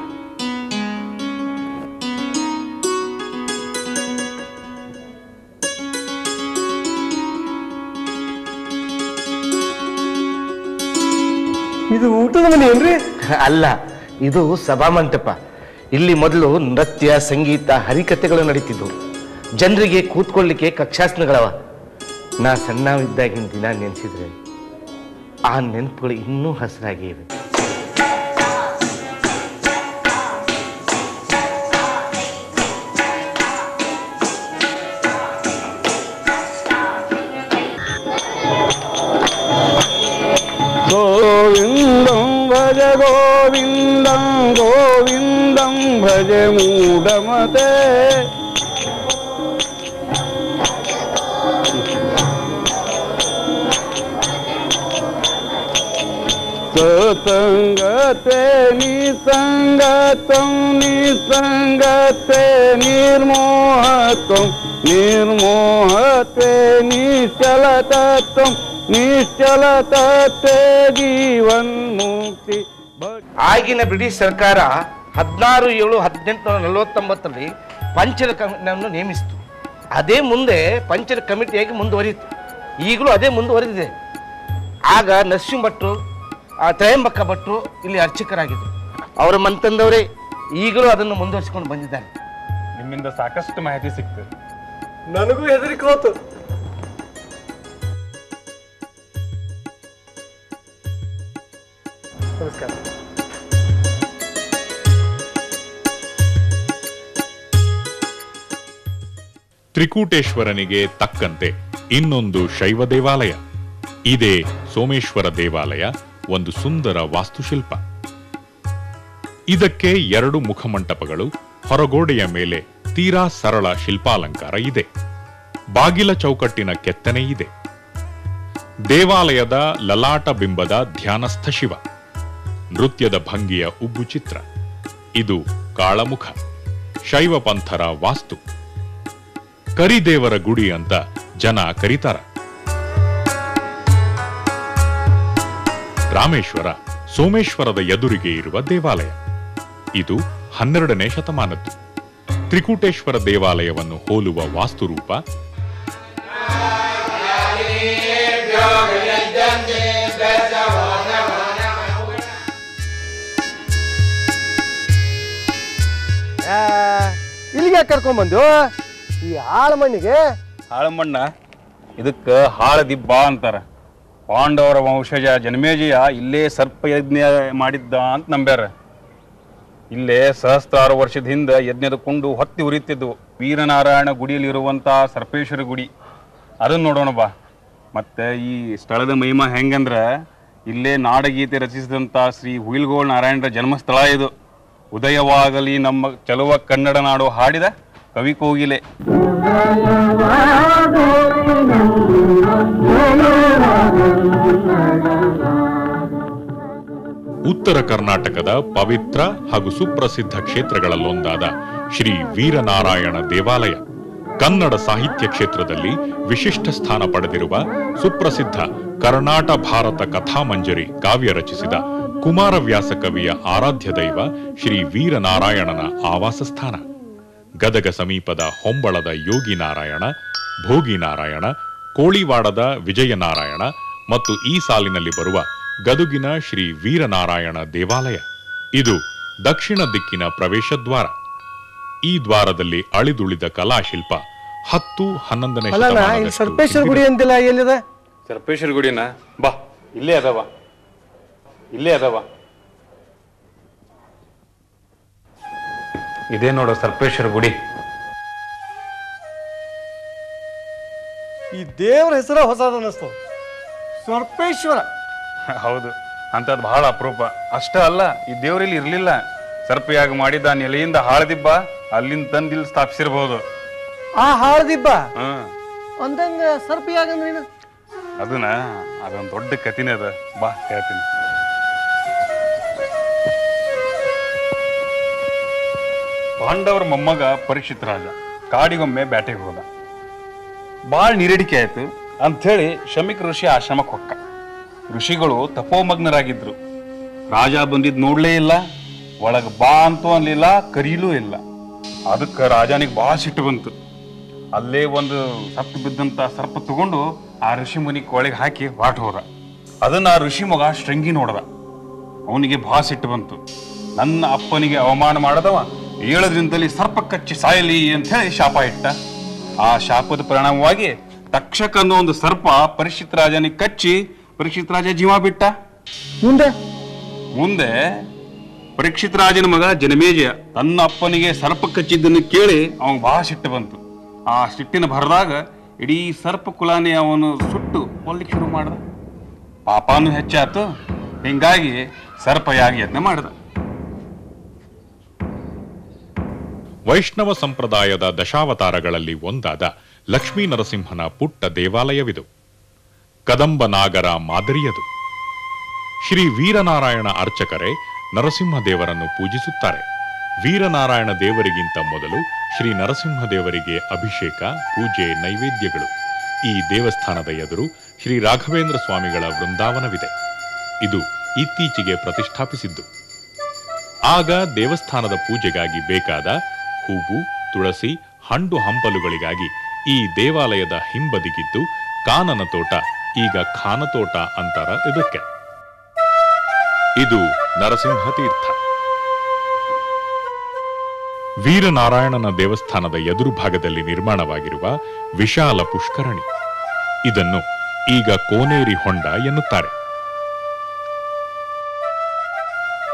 ಇದು ಊಟದ ಮನೆ ಏನ್ರಿ ಅಲ್ಲ ಇದು ಸಭಾಮಂಟಪ ಇಲ್ಲಿ ಮೊದಲು ನೃತ್ಯ ಸಂಗೀತ ಹರಿಕಥೆಗಳು ನಡೀತಿದ್ವು ಜನರಿಗೆ ಕೂತ್ಕೊಳ್ಳಿಕ್ಕೆ ಕಕ್ಷಾಸನಗಳವ ನಾ ಸಣ್ಣವಿದ್ದಾಗಿನ ದಿನ ನೆನೆಸಿದ್ರೆ ಆ ನೆನಪುಗಳು ಇನ್ನೂ ಹಸಿರಾಗಿ ಇವೆ गोविन्दं भज गोविन्दं गोविन्दं भज मूढमते सतङ्गते निसङ्गतं निसङ्गते निर्मोहत्वं निर्मोहत्वे निश्चलतत्वं निश्चलतत्वे जीवन्मुक्ति ಆಗಿನ ಬ್ರಿಟಿಷ್ ಸರ್ಕಾರ ಹದಿನಾರು ಏಳು ಹದಿನೆಂಟುನೂರ ನಲವತ್ತೊಂಬತ್ತರಲ್ಲಿ ಪಂಚರ ಕಮಿಟಿಯನ್ನು ನೇಮಿಸಿತು ಅದೇ ಮುಂದೆ ಪಂಚರ ಕಮಿಟಿಯಾಗಿ ಮುಂದುವರಿಯಿತು ಈಗಲೂ ಅದೇ ಮುಂದುವರೆದಿದೆ ಆಗ ನರಸಿಂಹ ಭಟ್ರು ಆ ತ್ರಯಂಬಕ ಭಟ್ರು ಇಲ್ಲಿ ಅರ್ಚಕರಾಗಿದ್ದರು ಅವರ ಮಂತಂದವರೇ ಈಗಲೂ ಅದನ್ನು ಮುಂದುವರಿಸಿಕೊಂಡು ಬಂದಿದ್ದಾರೆ ನಿಮ್ಮಿಂದ ಸಾಕಷ್ಟು ಮಾಹಿತಿ ಸಿಕ್ತು ನನಗೂ ಹೆದರಿಕೆ ಹೋತು ನಮಸ್ಕಾರ ತ್ರಿಕೂಟೇಶ್ವರನಿಗೆ ತಕ್ಕಂತೆ ಇನ್ನೊಂದು ಶೈವ ದೇವಾಲಯ ಇದೇ ಸೋಮೇಶ್ವರ ದೇವಾಲಯ ಒಂದು ಸುಂದರ ವಾಸ್ತುಶಿಲ್ಪ ಇದಕ್ಕೆ ಎರಡು ಮುಖಮಂಟಪಗಳು ಹೊರಗೋಡೆಯ ಮೇಲೆ ತೀರಾ ಸರಳ ಶಿಲ್ಪಾಲಂಕಾರ ಇದೆ ಬಾಗಿಲ ಚೌಕಟ್ಟಿನ ಕೆತ್ತನೆ ಇದೆ ದೇವಾಲಯದ ಲಲಾಟ ಬಿಂಬದ ಧ್ಯಾನಸ್ಥ ಶಿವ ನೃತ್ಯದ ಭಂಗಿಯ ಉಬ್ಬು ಚಿತ್ರ ಇದು ಕಾಳಮುಖ ಶೈವ ಪಂಥರ ವಾಸ್ತು ಕರಿದೇವರ ಗುಡಿ ಅಂತ ಜನ ಕರೀತಾರ ರಾಮೇಶ್ವರ ಸೋಮೇಶ್ವರದ ಎದುರಿಗೆ ಇರುವ ದೇವಾಲಯ ಇದು ಹನ್ನೆರಡನೇ ಶತಮಾನದ್ದು ತ್ರಿಕೂಟೇಶ್ವರ ದೇವಾಲಯವನ್ನು ಹೋಲುವ ವಾಸ್ತುರೂಪ ಆ, ಇಲ್ಲಿಗೆ ಯಾಕೆ ಕರ್ಕೊಂಬಂದು ಈ ಆಳ ಮಣ್ಣಿಗೆ ಹಾಳಮಣ್ಣ ಇದಕ್ಕೆ ಹಾಳದಿಬ್ಬ ಅಂತಾರ ಪಾಂಡವರ ವಂಶಜ ಜನ್ಮೇಜಯ ಇಲ್ಲೇ ಸರ್ಪ ಯಜ್ಞ ಮಾಡಿದ್ದ ಅಂತ ನಂಬ್ಯಾರ ಇಲ್ಲೇ ಸಹಸ್ರಾರು ವರ್ಷದ ಹಿಂದೆ ಯಜ್ಞದ ಕುಂಡು ಹೊತ್ತಿ ಉರಿತಿದ್ವು ವೀರನಾರಾಯಣ ಗುಡಿಯಲ್ಲಿರುವಂತ ಸರ್ಪೇಶ್ವರ ಗುಡಿ ಅದನ್ನ ನೋಡೋಣ ಬಾ ಮತ್ತೆ ಈ ಸ್ಥಳದ ಮಹಿಮಾ ಹೆಂಗಂದ್ರ ಇಲ್ಲೇ ನಾಡಗೀತೆ ರಚಿಸಿದಂತ ಶ್ರೀ ಹುಯಿಲ್ಗೋಳ್ ನಾರಾಯಣರ ಜನ್ಮಸ್ಥಳ ಇದು ಉದಯವಾಗಲಿ ನಮ್ಮ ಚಲುವ ಕನ್ನಡ ನಾಡು ಹಾಡಿದ ಕವಿ ಕೋಗಿಲೆ ಉತ್ತರ ಕರ್ನಾಟಕದ ಪವಿತ್ರ ಹಾಗೂ ಸುಪ್ರಸಿದ್ಧ ಕ್ಷೇತ್ರಗಳಲ್ಲೊಂದಾದ ಶ್ರೀ ವೀರನಾರಾಯಣ ದೇವಾಲಯ ಕನ್ನಡ ಸಾಹಿತ್ಯ ಕ್ಷೇತ್ರದಲ್ಲಿ ವಿಶಿಷ್ಟ ಸ್ಥಾನ ಪಡೆದಿರುವ ಸುಪ್ರಸಿದ್ಧ ಕರ್ನಾಟ ಭಾರತ ಕಥಾಮಂಜರಿ ಕಾವ್ಯ ರಚಿಸಿದ ಕುಮಾರವ್ಯಾಸ ಕವಿಯ ಆರಾಧ್ಯ ದೈವ ಶ್ರೀ ವೀರನಾರಾಯಣನ ಆವಾಸ ಸ್ಥಾನ ಗದಗ ಸಮೀಪದ ಹೊಂಬಳದ ಯೋಗಿ ನಾರಾಯಣ ಭೋಗಿ ನಾರಾಯಣ ಕೋಳಿವಾಡದ ವಿಜಯನಾರಾಯಣ ಮತ್ತು ಈ ಸಾಲಿನಲ್ಲಿ ಬರುವ ಗದುಗಿನ ಶ್ರೀ ವೀರನಾರಾಯಣ ದೇವಾಲಯ ಇದು ದಕ್ಷಿಣ ದಿಕ್ಕಿನ ಪ್ರವೇಶ ದ್ವಾರ ಈ ದ್ವಾರದಲ್ಲಿ ಅಳಿದುಳಿದ ಕಲಾಶಿಲ್ಪ ಹತ್ತು ಹನ್ನೊಂದನೇ ಅಲ್ಲ ಇಲ್ಲಿ ಶತಮಾನದಷ್ಟು ಸರ್ಪೇಶ್ವರ ಗುಡಿ ತುಂಬಿದೆ. ಅಂತಿಲ್ಲ ಎಲ್ಲಿದೆ ಸರ್ಪೇಶ್ವರ ಗುಡಿನ ಬಾ ಇಲ್ಲೇ ಅದಾವ ಇಲ್ಲೇ ಅದಾವ ಇದೇ ನೋಡು ಸರ್ಪೇಶ್ವರ ಗುಡಿ ಈ ದೇವ್ರ ಹೆಸರ ಹೊಸದ ಅನ್ನಿಸ್ತು ಸರ್ಪೇಶ್ವರ ಹೌದು ಅಂತದ್ ಬಹಳ ಅಪರೂಪ ಅಷ್ಟ ಅಲ್ಲ ಈ ದೇವ್ರಲ್ಲಿ ಇರ್ಲಿಲ್ಲ ಸರ್ಪಯಾಗ ಮಾಡಿದ ಆ ನೆಲೆಯಿಂದ ಹಾಳದಿಬ್ಬ ಅಲ್ಲಿಂದ ತಂದು ಇಲ್ಲಿ ಸ್ಥಾಪಿಸಿರ್ಬೋದು ಆ ಹಾಳದಿಬ್ಬ ಹ್ಮ್ ಅಂದಂಗ ಸರ್ಪ ಯಾಗಂದ್ರೇನು ಅದನ್ನ ಅದೊಂದು ದೊಡ್ಡ ಕಥಿನೇ ಅದ ಬಾ ಹೇಳ್ತೀನಿ ಪಾಂಡವರ ಮೊಮ್ಮಗ ಪರೀಕ್ಷಿತ್ ರಾಜ ಕಾಡಿಗೊಮ್ಮೆ ಬ್ಯಾಟೆಗೆ ಹೋದ ಬಾಳ್ ನೀರಡಿಕೆ ಆಯ್ತು ಅಂಥೇಳಿ ಶಮಿಕ್ ಋಷಿ ಆಶ್ರಮಕ್ಕೆ ಹೊಕ್ಕ ಋಷಿಗಳು ತಪೋಮಗ್ನರಾಗಿದ್ರು ರಾಜ ಬಂದಿದ್ ನೋಡ್ಲೇ ಇಲ್ಲ ಒಳಗ್ ಬಾ ಅಂತೂ ಅನ್ಲಿಲ್ಲ ಕರೀಲೂ ಇಲ್ಲ ಅದಕ್ಕೆ ರಾಜನಿಗೆ ಬಹಳ ಸಿಟ್ಟು ಬಂತು ಅಲ್ಲೇ ಒಂದು ಸತ್ತು ಬಿದ್ದಂತ ಸರ್ಪ ತಗೊಂಡು ಆ ಋಷಿ ಮುನಿ ಕೊಳೆಗೆ ಹಾಕಿ ಹೊರಟ ಹೋದ ಅದನ್ನ ಆ ಋಷಿ ಮಗ ಶೃಂಗಿ ನೋಡ್ದ ಅವನಿಗೆ ಬಹಳ ಸಿಟ್ಟು ಬಂತು ನನ್ನ ಅಪ್ಪನಿಗೆ ಅವಮಾನ ಮಾಡದವ ಏಳದ್ರಿಂದಲೇ ಸರ್ಪ ಕಚ್ಚಿ ಸಾಯಲಿ ಅಂತ ಹೇಳಿ ಶಾಪ ಇಟ್ಟ ಆ ಶಾಪದ ಪರಿಣಾಮವಾಗಿ ತಕ್ಷಕ ಅನ್ನೋ ಒಂದು ಸರ್ಪ ಪರೀಕ್ಷಿತ್ ರಾಜನಿಗೆ ಕಚ್ಚಿ ಪರೀಕ್ಷಿತ್ ರಾಜ ಜೀವ ಬಿಟ್ಟ ಮುಂದೆ ಮುಂದೆ ಪರೀಕ್ಷಿತ್ ರಾಜನ ಮಗ ಜನಮೇಜಯ ತನ್ನ ಅಪ್ಪನಿಗೆ ಸರ್ಪ ಕಚ್ಚಿದ್ದನ್ನು ಕೇಳಿ ಅವನ್ ಬಹಳ ಸಿಟ್ಟು ಬಂತು ಆ ಸಿಟ್ಟಿನ ಭರದಾಗ ಇಡೀ ಸರ್ಪ ಕುಲಾನೆ ಅವನು ಸುಟ್ಟು ಕೊಲ್ಲಿಕ್ ಶುರು ಮಾಡ್ದ ಪಾಪಾನು ಹೆಚ್ಚಾತು ಹಿಂಗಾಗಿ ಸರ್ಪಯಾಗಿ ಯತ್ನ ಮಾಡ್ದ ವೈಷ್ಣವ ಸಂಪ್ರದಾಯದ ದಶಾವತಾರಗಳಲ್ಲಿ ಒಂದಾದ ಲಕ್ಷ್ಮೀ ನರಸಿಂಹನ ಪುಟ್ಟ ದೇವಾಲಯವಿದು ಕದಂಬ ನಾಗರ ಮಾದರಿಯದು ಶ್ರೀ ವೀರನಾರಾಯಣ ಅರ್ಚಕರೇ ನರಸಿಂಹ ದೇವರನ್ನು ಪೂಜಿಸುತ್ತಾರೆ ವೀರನಾರಾಯಣ ದೇವರಿಗಿಂತ ಮೊದಲು ಶ್ರೀ ನರಸಿಂಹ ದೇವರಿಗೆ ಅಭಿಷೇಕ ಪೂಜೆ ನೈವೇದ್ಯಗಳು ಈ ದೇವಸ್ಥಾನದ ಎದುರು ಶ್ರೀ ರಾಘವೇಂದ್ರ ಸ್ವಾಮಿಗಳ ವೃಂದಾವನವಿದೆ ಇದು ಇತ್ತೀಚೆಗೆ ಪ್ರತಿಷ್ಠಾಪಿಸಿದ್ದು ಆಗ ದೇವಸ್ಥಾನದ ಪೂಜೆಗಾಗಿ ಬೇಕಾದ ಹೂವು ತುಳಸಿ ಹಂಡು ಹಂಪಲುಗಳಿಗಾಗಿ ಈ ದೇವಾಲಯದ ಹಿಂಬದಿಗಿದ್ದು ಕಾನನ ತೋಟ ಈಗ ಖಾನತೋಟ ಅಂತಾರ ಇದಕ್ಕೆ ಇದು ನರಸಿಂಹ ತೀರ್ಥ ವೀರನಾರಾಯಣನ ದೇವಸ್ಥಾನದ ಎದುರು ಭಾಗದಲ್ಲಿ ನಿರ್ಮಾಣವಾಗಿರುವ ವಿಶಾಲ ಪುಷ್ಕರಣಿ ಇದನ್ನು ಈಗ ಕೋನೇರಿ ಹೊಂಡ ಎನ್ನುತ್ತಾರೆ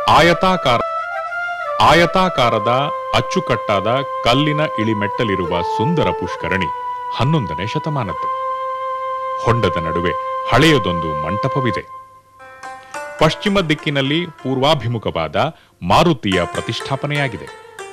ಆಯತಾಕಾರ ಆಯತಾಕಾರದ ಅಚ್ಚುಕಟ್ಟಾದ ಕಲ್ಲಿನ ಇಳಿಮೆಟ್ಟಲಿರುವ ಸುಂದರ ಪುಷ್ಕರಣಿ ಹನ್ನೊಂದನೇ ಶತಮಾನದ್ದು ಹೊಂಡದ ನಡುವೆ ಹಳೆಯದೊಂದು ಮಂಟಪವಿದೆ ಪಶ್ಚಿಮ ದಿಕ್ಕಿನಲ್ಲಿ ಪೂರ್ವಾಭಿಮುಖವಾದ ಮಾರುತಿಯ ಪ್ರತಿಷ್ಠಾಪನೆಯಾಗಿದೆ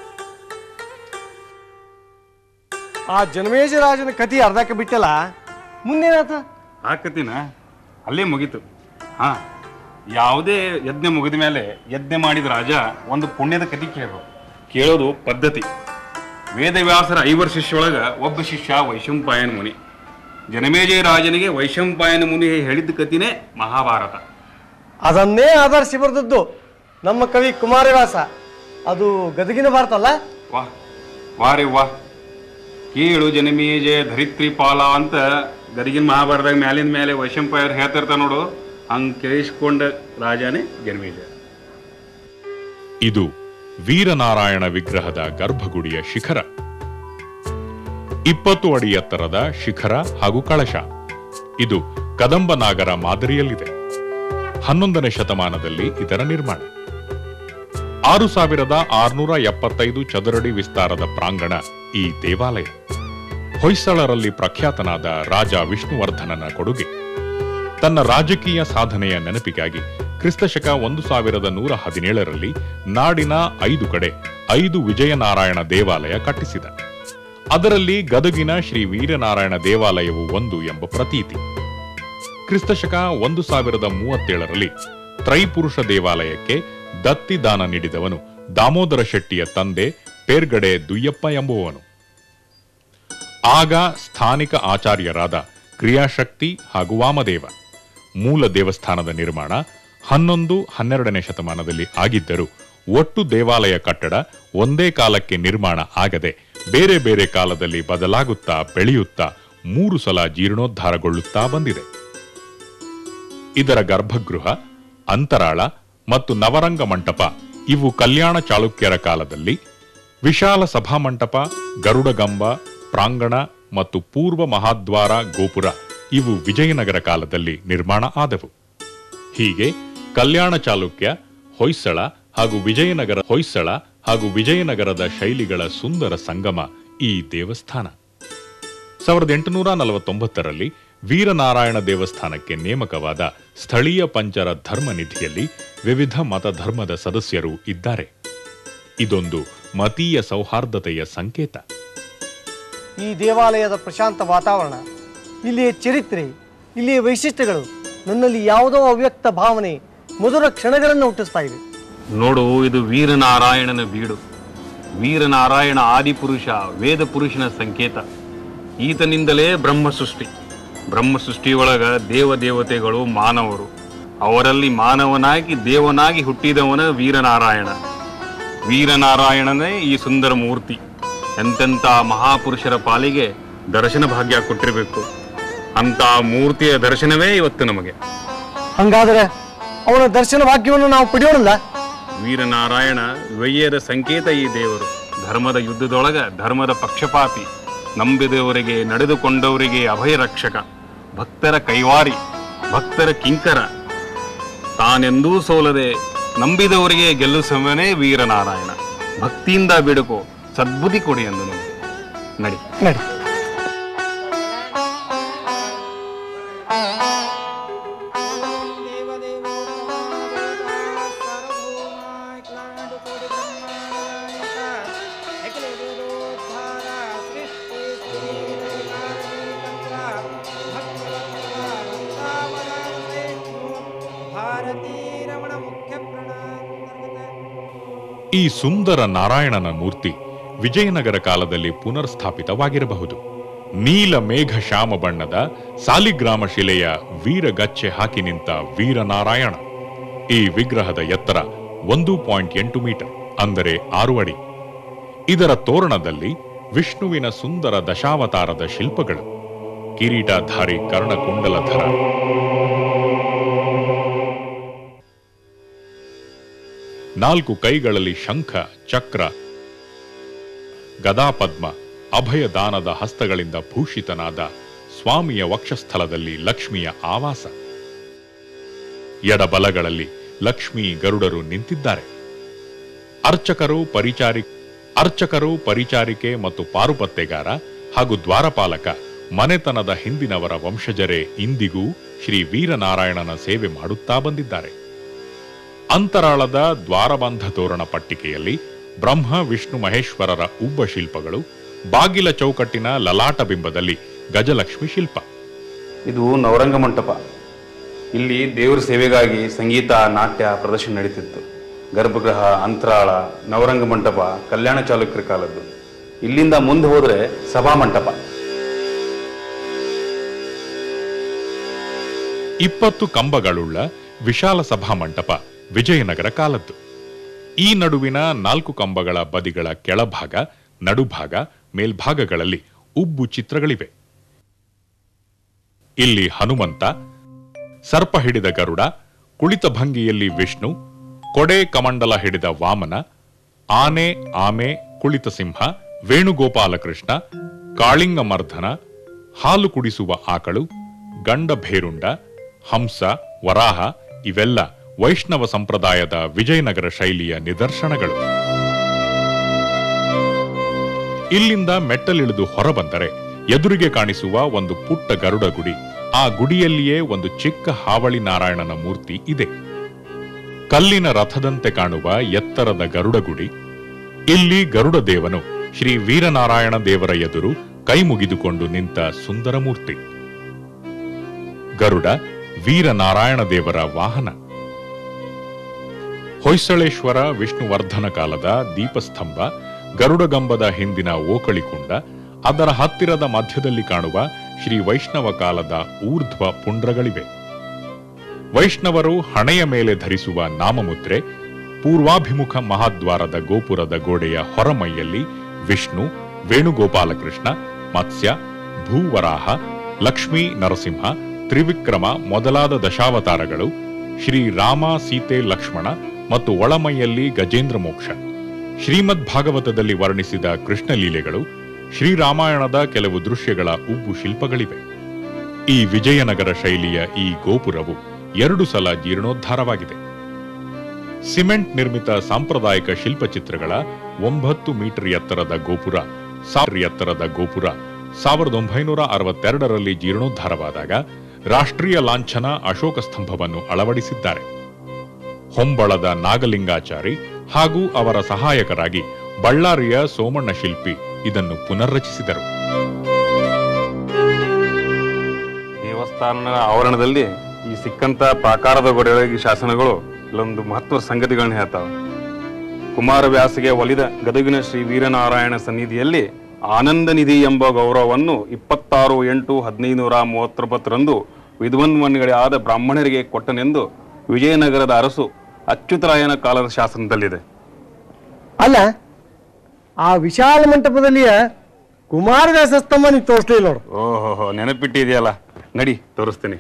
ಆ ಜನಮೇಜರಾಜನ ಕತಿ ಅರ್ಧಕ್ಕೆ ಬಿಟ್ಟಲ್ಲ ಮುಂದೇನಾತ ಹಾಕತಿನ ಅಲ್ಲೇ ಮುಗೀತು ಹಾ ಯಾವುದೇ ಯಜ್ಞ ಮುಗಿದ ಮೇಲೆ ಯಜ್ಞ ಮಾಡಿದ ರಾಜ ಒಂದು ಪುಣ್ಯದ ಕತಿ ಕೇಳೋದು ಕೇಳೋದು ಪದ್ಧತಿ ವೇದವ್ಯಾಸರ ಐವರ್ ಶಿಷ್ಯೊಳಗ ಒಬ್ಬ ಶಿಷ್ಯ ವೈಶಂಪಾಯನ ಮುನಿ ಜನಮೇಜಯ ರಾಜನಿಗೆ ವೈಶಂಪಾಯನ ಮುನಿ ಹೇಳಿದ ಕತಿನೇ ಮಹಾಭಾರತ ಅದನ್ನೇ ಆಧರಿಸಿ ಬರೆದದ್ದು ನಮ್ಮ ಕವಿ ಕುಮಾರವ್ಯಾಸ ಅದು ಗದಗಿನ ಭಾರತ ಅಲ್ಲ ವಾಹ್ ವಾರೆ ವಾಹ್ ಕೇಳು ಜನಮೇಜಯ ಧರಿತ್ರಿ ಪಾಲ ಅಂತ ಗದಗಿನ ಮಹಾಭಾರತದಾಗ ಮ್ಯಾಲಿನ ಮೇಲೆ ವೈಶಂಪಾಯರ್ ಹೇಳ್ತಿರ್ತಾರ ನೋಡು ಹಂಗ್ ಕೇಳಿಸ್ಕೊಂಡ ರಾಜನೇ ಜನಮೇಜಯ ಇದು ವೀರನಾರಾಯಣ ವಿಗ್ರಹದ ಗರ್ಭಗುಡಿಯ ಶಿಖರ ಇಪ್ಪತ್ತು ಅಡಿ ಎತ್ತರದ ಶಿಖರ ಹಾಗೂ ಕಳಶ ಇದು ಕದಂಬನಾಗರ ಮಾದರಿಯಲ್ಲಿದೆ ಹನ್ನೊಂದನೇ ಶತಮಾನದಲ್ಲಿ ಇದರ ನಿರ್ಮಾಣ ಆರು ಸಾವಿರದ ಆರುನೂರ ಎಪ್ಪತ್ತೈದು ಚದುರಡಿ ವಿಸ್ತಾರದ ಪ್ರಾಂಗಣ ಈ ದೇವಾಲಯ ಹೊಯ್ಸಳರಲ್ಲಿ ಪ್ರಖ್ಯಾತನಾದ ರಾಜ ವಿಷ್ಣುವರ್ಧನನ ಕೊಡುಗೆ ತನ್ನ ರಾಜಕೀಯ ಸಾಧನೆಯ ನೆನಪಿಗಾಗಿ ಕ್ರಿಸ್ತಶಕ ಒಂದು ಸಾವಿರದ ನೂರ ಹದಿನೇಳರಲ್ಲಿ ನಾಡಿನ ಐದು ಕಡೆ ಐದು ವಿಜಯನಾರಾಯಣ ದೇವಾಲಯ ಕಟ್ಟಿಸಿದ ಅದರಲ್ಲಿ ಗದಗಿನ ಶ್ರೀ ವೀರನಾರಾಯಣ ದೇವಾಲಯವು ಒಂದು ಎಂಬ ಪ್ರತೀತಿ ಕ್ರಿಸ್ತಶಕ ಒಂದು ಸಾವಿರದ ಮೂವತ್ತೇಳರಲ್ಲಿ ತ್ರೈಪುರುಷ ದೇವಾಲಯಕ್ಕೆ ದತ್ತಿ ದಾನ ನೀಡಿದವನು ದಾಮೋದರ ಶೆಟ್ಟಿಯ ತಂದೆ ಪೇರ್ಗಡೆ ದುಯ್ಯಪ್ಪ ಎಂಬುವವನು ಆಗ ಸ್ಥಾನಿಕ ಆಚಾರ್ಯರಾದ ಕ್ರಿಯಾಶಕ್ತಿ ಹಾಗೂ ವಾಮದೇವ ಮೂಲ ದೇವಸ್ಥಾನದ ನಿರ್ಮಾಣ ಹನ್ನೊಂದು ಹನ್ನೆರಡನೇ ಶತಮಾನದಲ್ಲಿ ಆಗಿದ್ದರೂ ಒಟ್ಟು ದೇವಾಲಯ ಕಟ್ಟಡ ಒಂದೇ ಕಾಲಕ್ಕೆ ನಿರ್ಮಾಣ ಆಗದೆ ಬೇರೆ ಬೇರೆ ಕಾಲದಲ್ಲಿ ಬದಲಾಗುತ್ತಾ ಬೆಳೆಯುತ್ತಾ ಮೂರು ಸಲ ಜೀರ್ಣೋದ್ಧಾರಗೊಳ್ಳುತ್ತಾ ಬಂದಿದೆ ಇದರ ಗರ್ಭಗೃಹ ಅಂತರಾಳ ಮತ್ತು ನವರಂಗ ಮಂಟಪ ಇವು ಕಲ್ಯಾಣ ಚಾಳುಕ್ಯರ ಕಾಲದಲ್ಲಿ ವಿಶಾಲ ಸಭಾಮಂಟಪ ಗರುಡಗಂಬ ಪ್ರಾಂಗಣ ಮತ್ತು ಪೂರ್ವ ಮಹಾದ್ವಾರ ಗೋಪುರ ಇವು ವಿಜಯನಗರ ಕಾಲದಲ್ಲಿ ನಿರ್ಮಾಣ ಆದವು ಹೀಗೆ ಕಲ್ಯಾಣ ಚಾಲುಕ್ಯ ಹೊಯ್ಸಳ ಹಾಗೂ ವಿಜಯನಗರ ಹೊಯ್ಸಳ ಹಾಗೂ ವಿಜಯನಗರದ ಶೈಲಿಗಳ ಸುಂದರ ಸಂಗಮ ಈ ದೇವಸ್ಥಾನ ಸಾವಿರದ ಎಂಟುನೂರ ನಲವತ್ತೊಂಬತ್ತರಲ್ಲಿ ವೀರನಾರಾಯಣ ದೇವಸ್ಥಾನಕ್ಕೆ ನೇಮಕವಾದ ಸ್ಥಳೀಯ ಪಂಚರ ಧರ್ಮ ನಿಧಿಯಲ್ಲಿ ವಿವಿಧ ಮತಧರ್ಮದ ಸದಸ್ಯರು ಇದ್ದಾರೆ ಇದೊಂದು ಮತೀಯ ಸೌಹಾರ್ದತೆಯ ಸಂಕೇತ ಈ ದೇವಾಲಯದ ಪ್ರಶಾಂತ ವಾತಾವರಣ ಇಲ್ಲಿಯ ಚರಿತ್ರೆ ಇಲ್ಲಿಯ ವೈಶಿಷ್ಟ್ಯಗಳು ನನ್ನಲ್ಲಿ ಯಾವುದೋ ಅವ್ಯಕ್ತ ಭಾವನೆ ಮಧುರ ಕ್ಷಣಗಳನ್ನು ಹುಟ್ಟಿಸ್ತಾ ಇವೆ ನೋಡು ಇದು ವೀರನಾರಾಯಣನ ಬೀಡು ವೀರನಾರಾಯಣ ಆದಿಪುರುಷ ವೇದ ಪುರುಷನ ಸಂಕೇತ ಈತನಿಂದಲೇ ಬ್ರಹ್ಮ ಸೃಷ್ಟಿ ಬ್ರಹ್ಮ ಸೃಷ್ಟಿಯೊಳಗ ದೇವ ದೇವತೆಗಳು ಮಾನವರು ಅವರಲ್ಲಿ ಮಾನವನಾಗಿ ದೇವನಾಗಿ ಹುಟ್ಟಿದವನ ವೀರನಾರಾಯಣ ವೀರನಾರಾಯಣನೇ ಈ ಸುಂದರ ಮೂರ್ತಿ ಎಂತೆಂಥ ಮಹಾಪುರುಷರ ಪಾಲಿಗೆ ದರ್ಶನ ಭಾಗ್ಯ ಕೊಟ್ಟಿರಬೇಕು ಅಂತ ಮೂರ್ತಿಯ ದರ್ಶನವೇ ಇವತ್ತು ನಮಗೆ ಹಂಗಾದರೆ ಅವನ ದರ್ಶನ ಭಾಗ್ಯವನ್ನು ನಾವು ಪಡೆಯೋಣಲ್ಲ ವೀರನಾರಾಯಣ ವೈಯ್ಯದ ಸಂಕೇತ ಈ ದೇವರು ಧರ್ಮದ ಯುದ್ಧದೊಳಗ ಧರ್ಮದ ಪಕ್ಷಪಾತಿ ನಂಬಿದವರಿಗೆ ನಡೆದುಕೊಂಡವರಿಗೆ ಅಭಯ ರಕ್ಷಕ ಭಕ್ತರ ಕೈವಾರಿ ಭಕ್ತರ ಕಿಂಕರ ತಾನೆಂದೂ ಸೋಲದೆ ನಂಬಿದವರಿಗೆ ಗೆಲ್ಲಿಸುವನೇ ವೀರನಾರಾಯಣ ಭಕ್ತಿಯಿಂದ ಬಿಡುಕೋ ಸದ್ಬುದ್ಧಿ ಕೊಡಿ ಎಂದು ನಿಮಗೆ ನಡಿ ನಡಿ ಈ ಸುಂದರ ನಾರಾಯಣನ ಮೂರ್ತಿ ವಿಜಯನಗರ ಕಾಲದಲ್ಲಿ ಪುನರ್ಸ್ಥಾಪಿತವಾಗಿರಬಹುದು ನೀಲ ಮೇಘ ಶ್ಯಾಮ ಬಣ್ಣದ ಸಾಲಿಗ್ರಾಮ ಶಿಲೆಯ ವೀರಗಚ್ಚೆ ಹಾಕಿ ನಿಂತ ವೀರನಾರಾಯಣ ಈ ವಿಗ್ರಹದ ಎತ್ತರ ಒಂದು ಪಾಯಿಂಟ್ ಎಂಟು ಮೀಟರ್ ಅಂದರೆ ಆರು ಅಡಿ ಇದರ ತೋರಣದಲ್ಲಿ ವಿಷ್ಣುವಿನ ಸುಂದರ ದಶಾವತಾರದ ಶಿಲ್ಪಗಳು ಕಿರೀಟಧಾರಿ ಕರ್ಣಕುಂಡಲಧರ ನಾಲ್ಕು ಕೈಗಳಲ್ಲಿ ಶಂಖ ಚಕ್ರ ಗದಾಪದ್ಮ ಅಭಯದಾನದ ಹಸ್ತಗಳಿಂದ ಭೂಷಿತನಾದ ಸ್ವಾಮಿಯ ವಕ್ಷಸ್ಥಲದಲ್ಲಿ ಲಕ್ಷ್ಮಿಯ ಆವಾಸ ಎಡಬಲಗಳಲ್ಲಿ ಲಕ್ಷ್ಮೀ ಗರುಡರು ನಿಂತಿದ್ದಾರೆ ಅರ್ಚಕರು ಪರಿಚಾರಿ ಅರ್ಚಕರು ಪರಿಚಾರಿಕೆ ಮತ್ತು ಪಾರುಪತ್ತೆಗಾರ ಹಾಗೂ ದ್ವಾರಪಾಲಕ ಮನೆತನದ ಹಿಂದಿನವರ ವಂಶಜರೇ ಇಂದಿಗೂ ಶ್ರೀ ವೀರನಾರಾಯಣನ ಸೇವೆ ಮಾಡುತ್ತಾ ಬಂದಿದ್ದಾರೆ ಅಂತರಾಳದ ದ್ವಾರಬಂಧ ತೋರಣ ಪಟ್ಟಿಕೆಯಲ್ಲಿ ಬ್ರಹ್ಮ ವಿಷ್ಣು ಮಹೇಶ್ವರರ ಉಬ್ಬ ಶಿಲ್ಪಗಳು ಬಾಗಿಲ ಚೌಕಟ್ಟಿನ ಲಲಾಟ ಬಿಂಬದಲ್ಲಿ ಗಜಲಕ್ಷ್ಮಿ ಶಿಲ್ಪ ಇದು ನವರಂಗ ಮಂಟಪ ಇಲ್ಲಿ ದೇವರ ಸೇವೆಗಾಗಿ ಸಂಗೀತ ನಾಟ್ಯ ಪ್ರದರ್ಶನ ನಡೀತಿತ್ತು ಗರ್ಭಗೃಹ ಅಂತರಾಳ ನವರಂಗ ಮಂಟಪ ಕಲ್ಯಾಣ ಚಾಲುಕ್ಯರ ಕಾಲದ್ದು ಇಲ್ಲಿಂದ ಮುಂದೆ ಹೋದ್ರೆ ಸಭಾ ಮಂಟಪ ಇಪ್ಪತ್ತು ಕಂಬಗಳುಳ್ಳ ವಿಶಾಲ ಸಭಾ ಮಂಟಪ ವಿಜಯನಗರ ಕಾಲದ್ದು ಈ ನಡುವಿನ ನಾಲ್ಕು ಕಂಬಗಳ ಬದಿಗಳ ಕೆಳಭಾಗ ನಡುಭಾಗ ಮೇಲ್ಭಾಗಗಳಲ್ಲಿ ಉಬ್ಬು ಚಿತ್ರಗಳಿವೆ ಇಲ್ಲಿ ಹನುಮಂತ ಸರ್ಪ ಹಿಡಿದ ಗರುಡ ಕುಳಿತ ಭಂಗಿಯಲ್ಲಿ ವಿಷ್ಣು ಕೊಡೆ ಕಮಂಡಲ ಹಿಡಿದ ವಾಮನ ಆನೆ ಆಮೆ ಕುಳಿತ ಸಿಂಹ ವೇಣುಗೋಪಾಲಕೃಷ್ಣ ಕಾಳಿಂಗಮರ್ಧನ ಹಾಲು ಕುಡಿಸುವ ಆಕಳು ಗಂಡ ಭೇರುಂಡ ಹಂಸ ವರಾಹ ಇವೆಲ್ಲ ವೈಷ್ಣವ ಸಂಪ್ರದಾಯದ ವಿಜಯನಗರ ಶೈಲಿಯ ನಿದರ್ಶನಗಳು ಇಲ್ಲಿಂದ ಮೆಟ್ಟಲಿಳಿದು ಹೊರಬಂದರೆ ಎದುರಿಗೆ ಕಾಣಿಸುವ ಒಂದು ಪುಟ್ಟ ಗರುಡ ಗುಡಿ ಆ ಗುಡಿಯಲ್ಲಿಯೇ ಒಂದು ಚಿಕ್ಕ ಹಾವಳಿ ನಾರಾಯಣನ ಮೂರ್ತಿ ಇದೆ ಕಲ್ಲಿನ ರಥದಂತೆ ಕಾಣುವ ಎತ್ತರದ ಗರುಡ ಗುಡಿ ಇಲ್ಲಿ ಗರುಡ ದೇವನು ಶ್ರೀ ವೀರನಾರಾಯಣ ದೇವರ ಎದುರು ಕೈ ಮುಗಿದುಕೊಂಡು ನಿಂತ ಸುಂದರ ಮೂರ್ತಿ ಗರುಡ ವೀರನಾರಾಯಣ ದೇವರ ವಾಹನ ಹೊಯ್ಸಳೇಶ್ವರ ವಿಷ್ಣುವರ್ಧನ ಕಾಲದ ದೀಪಸ್ತಂಭ ಗರುಡಗಂಬದ ಹಿಂದಿನ ಓಕಳಿಕುಂಡ ಅದರ ಹತ್ತಿರದ ಮಧ್ಯದಲ್ಲಿ ಕಾಣುವ ಶ್ರೀ ವೈಷ್ಣವ ಕಾಲದ ಊರ್ಧ್ವ ಪುಂಡ್ರಗಳಿವೆ ವೈಷ್ಣವರು ಹಣೆಯ ಮೇಲೆ ಧರಿಸುವ ನಾಮಮುದ್ರೆ ಪೂರ್ವಾಭಿಮುಖ ಮಹಾದ್ವಾರದ ಗೋಪುರದ ಗೋಡೆಯ ಹೊರಮೈಯಲ್ಲಿ ವಿಷ್ಣು ವೇಣುಗೋಪಾಲಕೃಷ್ಣ ಮತ್ಸ್ಯ ಭೂವರಾಹ ಲಕ್ಷ್ಮೀ ನರಸಿಂಹ ತ್ರಿವಿಕ್ರಮ ಮೊದಲಾದ ದಶಾವತಾರಗಳು ಶ್ರೀ ರಾಮ ಸೀತೆ ಲಕ್ಷ್ಮಣ ಮತ್ತು ಒಳಮೈಯಲ್ಲಿ ಗಜೇಂದ್ರ ಮೋಕ್ಷ ಶ್ರೀಮದ್ ಭಾಗವತದಲ್ಲಿ ವರ್ಣಿಸಿದ ಕೃಷ್ಣ ಲೀಲೆಗಳು ಶ್ರೀರಾಮಾಯಣದ ಕೆಲವು ದೃಶ್ಯಗಳ ಉಬ್ಬು ಶಿಲ್ಪಗಳಿವೆ ಈ ವಿಜಯನಗರ ಶೈಲಿಯ ಈ ಗೋಪುರವು ಎರಡು ಸಲ ಜೀರ್ಣೋದ್ಧಾರವಾಗಿದೆ ಸಿಮೆಂಟ್ ನಿರ್ಮಿತ ಸಾಂಪ್ರದಾಯಿಕ ಶಿಲ್ಪಚಿತ್ರಗಳ ಒಂಬತ್ತು ಮೀಟರ್ ಎತ್ತರದ ಗೋಪುರ ಸಾವಿರ ಎತ್ತರದ ಗೋಪುರ ಸಾವಿರದ ಒಂಬೈನೂರ ಅರವತ್ತೆರಡರಲ್ಲಿ ಜೀರ್ಣೋದ್ಧಾರವಾದಾಗ ರಾಷ್ಟ್ರೀಯ ಲಾಂಛನ ಅಶೋಕ ಸ್ತಂಭವನ್ನು ಅಳವಡಿಸಿದ್ದಾರೆ ಹೊಂಬಳದ ನಾಗಲಿಂಗಾಚಾರಿ ಹಾಗೂ ಅವರ ಸಹಾಯಕರಾಗಿ ಬಳ್ಳಾರಿಯ ಸೋಮಣ್ಣ ಶಿಲ್ಪಿ ಇದನ್ನು ಪುನರ್ರಚಿಸಿದರು ದೇವಸ್ಥಾನ ಆವರಣದಲ್ಲಿ ಈ ಸಿಕ್ಕಂತ ಪ್ರಾಕಾರದ ಗೋಡೆಗಳಿಗೆ ಶಾಸನಗಳು ಇಲ್ಲೊಂದು ಮಹತ್ವದ ಸಂಗತಿಗಳನ್ನ ಹೇಳ್ತಾವೆ ಕುಮಾರವ್ಯಾಸಗೆ ಒಲಿದ ಗದಗಿನ ಶ್ರೀ ವೀರನಾರಾಯಣ ಸನ್ನಿಧಿಯಲ್ಲಿ ಆನಂದ ನಿಧಿ ಎಂಬ ಗೌರವವನ್ನು ಇಪ್ಪತ್ತಾರು ಎಂಟು ಹದಿನೈದುನೂರ ಮೂವತ್ತೊಂಬತ್ತರಂದು ವಿದ್ವನ್ಮಣಿಗಳಾದ ಬ್ರಾಹ್ಮಣರಿಗೆ ಕೊಟ್ಟನೆಂದು ವಿಜಯನಗರದ ಅರಸು ಅಚ್ಯುತರಾಯನ ಕಾಲದ ಶಾಸನದಲ್ಲಿದೆ ಅಲ್ಲ ಆ ವಿಶಾಲ ಮಂಟಪದಲ್ಲಿಯ ಕುಮಾರವ್ಯಾಸ ಸ್ತಂಭ ನೀವು ತೋರಿಸ್ಲಿಲ್ಲ ನೋಡು ಓಹೋ ನೆನಪಿಟ್ಟಿದೆಯಲ್ಲ ನಡಿ ತೋರಿಸ್ತೀನಿ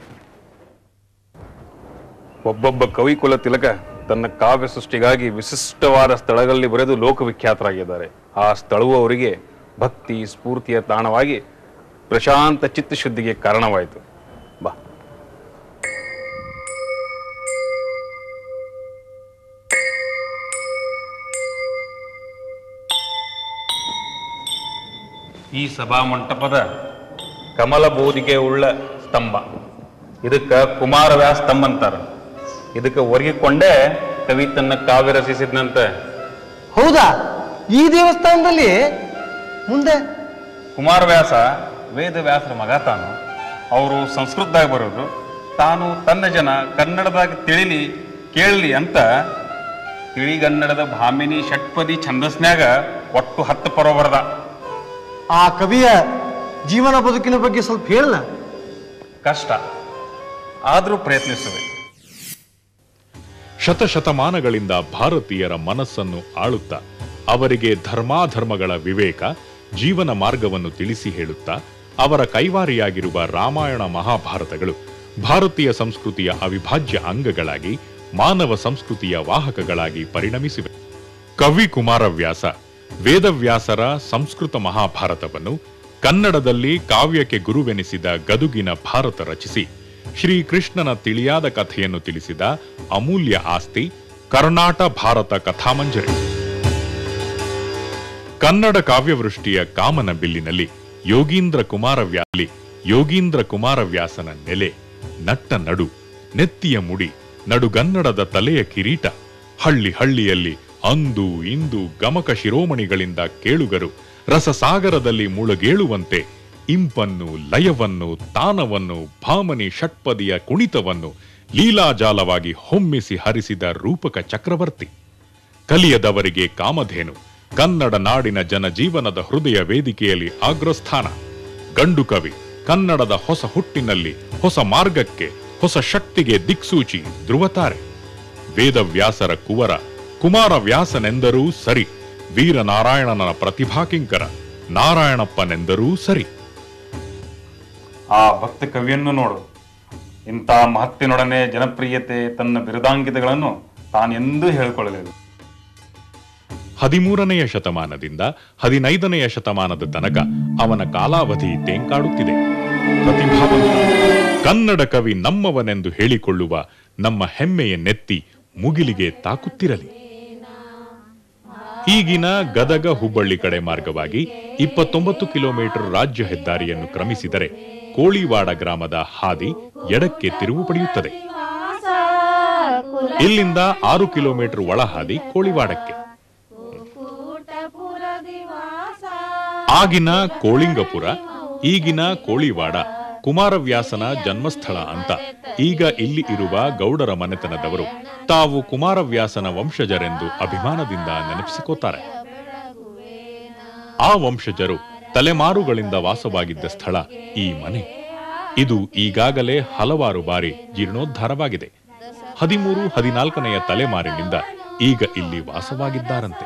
ಒಬ್ಬೊಬ್ಬ ಕವಿ ಕುಲ ತಿಲಕ ತನ್ನ ಕಾವ್ಯ ಸೃಷ್ಟಿಗಾಗಿ ವಿಶಿಷ್ಟವಾದ ಸ್ಥಳಗಳಲ್ಲಿ ಬರೆದು ಲೋಕವಿಖ್ಯಾತರಾಗಿದ್ದಾರೆ ಆ ಸ್ಥಳವು ಅವರಿಗೆ ಭಕ್ತಿ ಸ್ಫೂರ್ತಿಯ ತಾಣವಾಗಿ ಪ್ರಶಾಂತ ಚಿತ್ತಶುದ್ಧಿಗೆ ಕಾರಣವಾಯಿತು ಬಾ ಈ ಸಭಾ ಮಂಟಪದ ಕಮಲ ಬೋಧಿಗೆ ಉಳ್ಳ ಸ್ತಂಭ ಇದಕ್ಕ ಕುಮಾರವ್ಯಾಸ ಸ್ತಂಭ ಅಂತಾರ ಇದಕ್ಕೆ ಒರಗಿಕೊಂಡೇ ಕವಿ ತನ್ನ ಕಾವ್ಯ ರಚಿಸಿದ್ನಂತೆ ಹೌದಾ ಈ ದೇವಸ್ಥಾನದಲ್ಲಿ ಮುಂದೆ ಕುಮಾರವ್ಯಾಸ ವೇದವ್ಯಾಸರ ಮಗ ತಾನು ಅವರು ಸಂಸ್ಕೃತದಾಗ ಬರೋದು ತಾನು ತನ್ನ ಜನ ಕನ್ನಡದಾಗ ತಿಳಿಲಿ ಕೇಳಲಿ ಅಂತ ತಿಳಿಗನ್ನಡದ ಭಾಮಿನಿ ಷಟ್ಪದಿ ಛಂದಸ್ನ್ಯಾಗ ಒಟ್ಟು ಹತ್ತು ಪರ್ವ ಬರದ ಆ ಕವಿಯ ಜೀವನ ಬದುಕಿನ ಬಗ್ಗೆ ಸ್ವಲ್ಪ ಹೇಳಲ್ಲ ಕಷ್ಟ ಆದರೂ ಪ್ರಯತ್ನಿಸುವೆ ಶತಶತಮಾನಗಳಿಂದ ಭಾರತೀಯರ ಮನಸ್ಸನ್ನು ಆಳುತ್ತಾ ಅವರಿಗೆ ಧರ್ಮಾಧರ್ಮಗಳ ವಿವೇಕ ಜೀವನ ಮಾರ್ಗವನ್ನು ತಿಳಿಸಿ ಹೇಳುತ್ತಾ ಅವರ ಕೈವಾರಿಯಾಗಿರುವ ರಾಮಾಯಣ ಮಹಾಭಾರತಗಳು ಭಾರತೀಯ ಸಂಸ್ಕೃತಿಯ ಅವಿಭಾಜ್ಯ ಅಂಗಗಳಾಗಿ ಮಾನವ ಸಂಸ್ಕೃತಿಯ ವಾಹಕಗಳಾಗಿ ಪರಿಣಮಿಸಿವೆ ಕವಿ ಕುಮಾರವ್ಯಾಸ ವೇದವ್ಯಾಸರ ಸಂಸ್ಕೃತ ಮಹಾಭಾರತವನ್ನು ಕನ್ನಡದಲ್ಲಿ ಕಾವ್ಯಕ್ಕೆ ಗುರುವೆನಿಸಿದ ಗದುಗಿನ ಭಾರತ ರಚಿಸಿ ಶ್ರೀಕೃಷ್ಣನ ತಿಳಿಯಾದ ಕಥೆಯನ್ನು ತಿಳಿಸಿದ ಅಮೂಲ್ಯ ಆಸ್ತಿ ಕರ್ನಾಟ ಭಾರತ ಕಥಾಮಂಜರಿ ಕನ್ನಡ ಕಾವ್ಯವೃಷ್ಟಿಯ ಕಾಮನ ಬಿಲ್ಲಿನಲ್ಲಿ ಯೋಗೀಂದ್ರ ಕುಮಾರವ್ಯಾಲಿ ಯೋಗೀಂದ್ರ ಕುಮಾರವ್ಯಾಸನ ನೆಲೆ ನಟ್ಟ ನಡು ನೆತ್ತಿಯ ಮುಡಿ ನಡುಗನ್ನಡದ ತಲೆಯ ಕಿರೀಟ ಹಳ್ಳಿ ಹಳ್ಳಿಯಲ್ಲಿ ಅಂದು ಇಂದು ಗಮಕ ಶಿರೋಮಣಿಗಳಿಂದ ಕೇಳುಗರು ರಸಸಾಗರದಲ್ಲಿ ಮುಳುಗೇಳುವಂತೆ ಇಂಪನ್ನು ಲಯವನ್ನು ತಾನವನ್ನು ಭಾಮನಿ ಷಟ್ಪದಿಯ ಕುಣಿತವನ್ನು ಲೀಲಾಜಾಲವಾಗಿ ಹೊಮ್ಮಿಸಿ ಹರಿಸಿದ ರೂಪಕ ಚಕ್ರವರ್ತಿ ಕಲಿಯದವರಿಗೆ ಕಾಮಧೇನು ಕನ್ನಡ ನಾಡಿನ ಜನಜೀವನದ ಹೃದಯ ವೇದಿಕೆಯಲ್ಲಿ ಅಗ್ರಸ್ಥಾನ ಗಂಡು ಕವಿ ಕನ್ನಡದ ಹೊಸ ಹುಟ್ಟಿನಲ್ಲಿ ಹೊಸ ಮಾರ್ಗಕ್ಕೆ ಹೊಸ ಶಕ್ತಿಗೆ ದಿಕ್ಸೂಚಿ ಧ್ರುವತಾರೆ ವೇದವ್ಯಾಸರ ಕುವರ ಕುಮಾರವ್ಯಾಸನೆಂದರೂ ಸರಿ ವೀರನಾರಾಯಣನ ಪ್ರತಿಭಾಕಿಂಕರ ನಾರಾಯಣಪ್ಪನೆಂದರೂ ಸರಿ ಆ ಭಕ್ತ ಕವಿಯನ್ನು ನೋಡು ಇಂಥ ಮಹತ್ತಿನೊಡನೆ ಜನಪ್ರಿಯತೆ ತನ್ನ ಬಿರುದಾಂಕಿತಗಳನ್ನು ತಾನೆಂದೂ ಹೇಳಿಕೊಳ್ಳಲಿಲ್ಲ ಹದಿಮೂರನೆಯ ಶತಮಾನದಿಂದ ಹದಿನೈದನೆಯ ಶತಮಾನದ ತನಕ ಅವನ ಕಾಲಾವಧಿ ತೇಂಕಾಡುತ್ತಿದೆ ಪ್ರತಿಭಾವಂತ ಕನ್ನಡ ಕವಿ ನಮ್ಮವನೆಂದು ಹೇಳಿಕೊಳ್ಳುವ ನಮ್ಮ ಹೆಮ್ಮೆಯ ನೆತ್ತಿ ಮುಗಿಲಿಗೆ ತಾಕುತ್ತಿರಲಿ ಈಗಿನ ಗದಗ ಹುಬ್ಬಳ್ಳಿ ಕಡೆ ಮಾರ್ಗವಾಗಿ ಇಪ್ಪತ್ತೊಂಬತ್ತು ಕಿಲೋಮೀಟರ್ ರಾಜ್ಯ ಹೆದ್ದಾರಿಯನ್ನು ಕ್ರಮಿಸಿದರೆ ಕೋಳಿವಾಡ ಗ್ರಾಮದ ಹಾದಿ ಎಡಕ್ಕೆ ತಿರುವು ಪಡೆಯುತ್ತದೆ ಇಲ್ಲಿಂದ ಆರು ಕಿಲೋಮೀಟರ್ ಒಳಹಾದಿ ಕೋಳಿವಾಡಕ್ಕೆ ಆಗಿನ ಕೋಳಿಂಗಪುರ ಈಗಿನ ಕೋಳಿವಾಡ ಕುಮಾರವ್ಯಾಸನ ಜನ್ಮಸ್ಥಳ ಅಂತ ಈಗ ಇಲ್ಲಿ ಇರುವ ಗೌಡರ ಮನೆತನದವರು ತಾವು ಕುಮಾರವ್ಯಾಸನ ವಂಶಜರೆಂದು ಅಭಿಮಾನದಿಂದ ನೆನಪಿಸಿಕೋತಾರೆ ಆ ವಂಶಜರು ತಲೆಮಾರುಗಳಿಂದ ವಾಸವಾಗಿದ್ದ ಸ್ಥಳ ಈ ಮನೆ ಇದು ಈಗಾಗಲೇ ಹಲವಾರು ಬಾರಿ ಜೀರ್ಣೋದ್ಧಾರವಾಗಿದೆ ಹದಿಮೂರು ಹದಿನಾಲ್ಕನೆಯ ತಲೆಮಾರಿನಿಂದ ಈಗ ಇಲ್ಲಿ ವಾಸವಾಗಿದ್ದಾರಂತೆ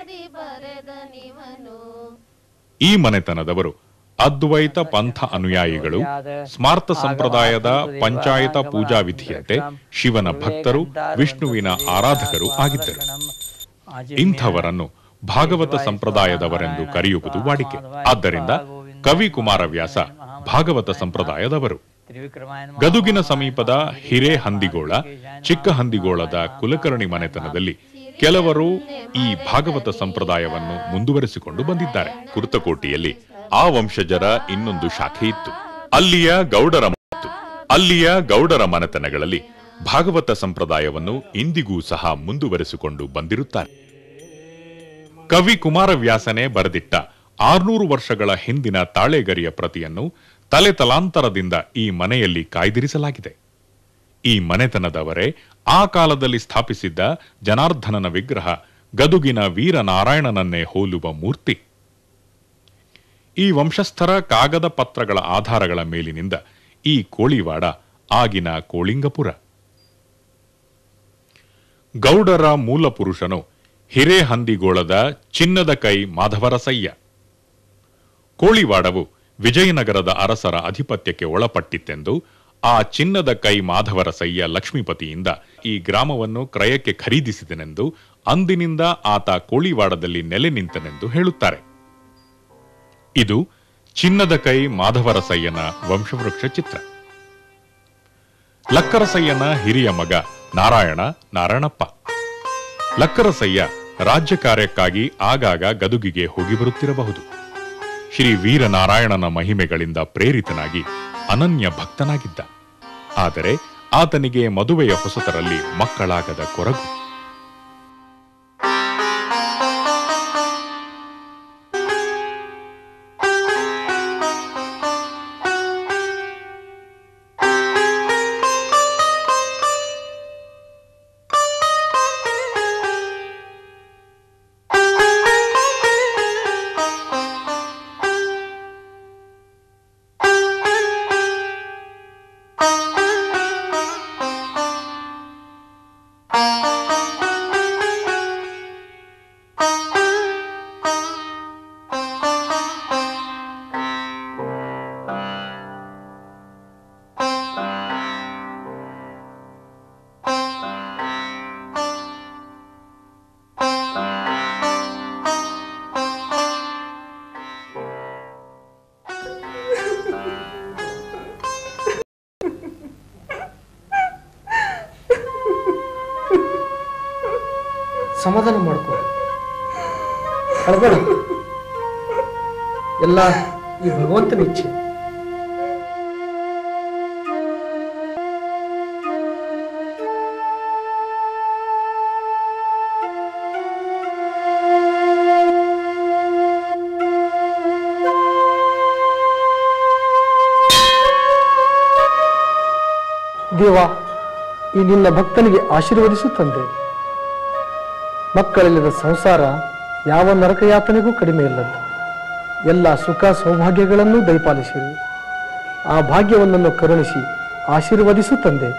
ಈ ಮನೆತನದವರು ಅದ್ವೈತ ಪಂಥ ಅನುಯಾಯಿಗಳು ಸ್ಮಾರ್ತ ಸಂಪ್ರದಾಯದ ಪಂಚಾಯತ ಪೂಜಾ ವಿಧಿಯಂತೆ ಶಿವನ ಭಕ್ತರು ವಿಷ್ಣುವಿನ ಆರಾಧಕರು ಆಗಿದ್ದರು ಇಂಥವರನ್ನು ಭಾಗವತ ಸಂಪ್ರದಾಯದವರೆಂದು ಕರೆಯುವುದು ವಾಡಿಕೆ ಆದ್ದರಿಂದ ಕವಿ ಕುಮಾರವ್ಯಾಸ ಭಾಗವತ ಸಂಪ್ರದಾಯದವರು ಗದುಗಿನ ಸಮೀಪದ ಹಿರೇ ಹಂದಿಗೋಳ ಚಿಕ್ಕ ಹಂದಿಗೋಳದ ಕುಲಕರ್ಣಿ ಮನೆತನದಲ್ಲಿ ಕೆಲವರು ಈ ಭಾಗವತ ಸಂಪ್ರದಾಯವನ್ನು ಮುಂದುವರೆಸಿಕೊಂಡು ಬಂದಿದ್ದಾರೆ ಕುರ್ತಕೋಟಿಯಲ್ಲಿ ಆ ವಂಶಜರ ಇನ್ನೊಂದು ಶಾಖೆ ಇತ್ತು ಅಲ್ಲಿಯ ಗೌಡರ ಮತ್ತು ಅಲ್ಲಿಯ ಗೌಡರ ಮನೆತನಗಳಲ್ಲಿ ಭಾಗವತ ಸಂಪ್ರದಾಯವನ್ನು ಇಂದಿಗೂ ಸಹ ಮುಂದುವರೆಸಿಕೊಂಡು ಬಂದಿರುತ್ತಾರೆ ಕವಿ ಕುಮಾರವ್ಯಾಸನೇ ಬರೆದಿಟ್ಟ ಆರ್ನೂರು ವರ್ಷಗಳ ಹಿಂದಿನ ತಾಳೆಗರಿಯ ಪ್ರತಿಯನ್ನು ತಲೆ ತಲಾಂತರದಿಂದ ಈ ಮನೆಯಲ್ಲಿ ಕಾಯ್ದಿರಿಸಲಾಗಿದೆ ಈ ಮನೆತನದವರೇ ಆ ಕಾಲದಲ್ಲಿ ಸ್ಥಾಪಿಸಿದ್ದ ಜನಾರ್ದನನ ವಿಗ್ರಹ ಗದುಗಿನ ವೀರನಾರಾಯಣನನ್ನೇ ಹೋಲುವ ಮೂರ್ತಿ ಈ ವಂಶಸ್ಥರ ಕಾಗದ ಪತ್ರಗಳ ಆಧಾರಗಳ ಮೇಲಿನಿಂದ ಈ ಕೋಳಿವಾಡ ಆಗಿನ ಕೋಳಿಂಗಪುರ ಗೌಡರ ಮೂಲ ಪುರುಷನು ಹಿರೇಹಂದಿಗೋಳದ ಚಿನ್ನದ ಕೈ ಮಾಧವರಸಯ್ಯ ಕೋಳಿವಾಡವು ವಿಜಯನಗರದ ಅರಸರ ಅಧಿಪತ್ಯಕ್ಕೆ ಒಳಪಟ್ಟಿತ್ತೆಂದು ಆ ಚಿನ್ನದ ಕೈ ಮಾಧವರಸಯ್ಯ ಲಕ್ಷ್ಮೀಪತಿಯಿಂದ ಈ ಗ್ರಾಮವನ್ನು ಕ್ರಯಕ್ಕೆ ಖರೀದಿಸಿದನೆಂದು ಅಂದಿನಿಂದ ಆತ ಕೋಳಿವಾಡದಲ್ಲಿ ನೆಲೆ ನಿಂತನೆಂದು ಹೇಳುತ್ತಾರೆ ಇದು ಚಿನ್ನದ ಕೈ ಮಾಧವರಸಯ್ಯನ ವಂಶವೃಕ್ಷ ಚಿತ್ರ ಲಕ್ಕರಸಯ್ಯನ ಹಿರಿಯ ಮಗ ನಾರಾಯಣ ನಾರಾಯಣಪ್ಪ ಲಕ್ಕರಸಯ್ಯ ರಾಜ್ಯ ಕಾರ್ಯಕ್ಕಾಗಿ ಆಗಾಗ ಗದುಗಿಗೆ ಹೋಗಿ ಬರುತ್ತಿರಬಹುದು ಶ್ರೀ ವೀರನಾರಾಯಣನ ಮಹಿಮೆಗಳಿಂದ ಪ್ರೇರಿತನಾಗಿ ಅನನ್ಯ ಭಕ್ತನಾಗಿದ್ದ ಆದರೆ ಆತನಿಗೆ ಮದುವೆಯ ಹೊಸತರಲ್ಲಿ ಮಕ್ಕಳಾಗದ ಕೊರಗು Thank you. ಸಮಾಧಾನ ಮಾಡ್ಕೊ ಅಳ್ಬೇಡ ಎಲ್ಲ ಈ ಭಗವಂತನ ಇಚ್ಛೆ ದೇವ ಈ ನಿನ್ನ ಭಕ್ತನಿಗೆ ಆಶೀರ್ವದಿಸು ತಂದೆ ಮಕ್ಕಳಿಲ್ಲದ ಸಂಸಾರ ಯಾವ ನರಕಯಾತನೆಗೂ ಕಡಿಮೆ ಇಲ್ಲದ್ದು ಎಲ್ಲ ಸುಖ ಸೌಭಾಗ್ಯಗಳನ್ನು ದಯಪಾಲಿಸಿರಿ ಆ ಭಾಗ್ಯವನ್ನನ್ನು ಕರುಣಿಸಿ ಆಶೀರ್ವದಿಸು ತಂದೆ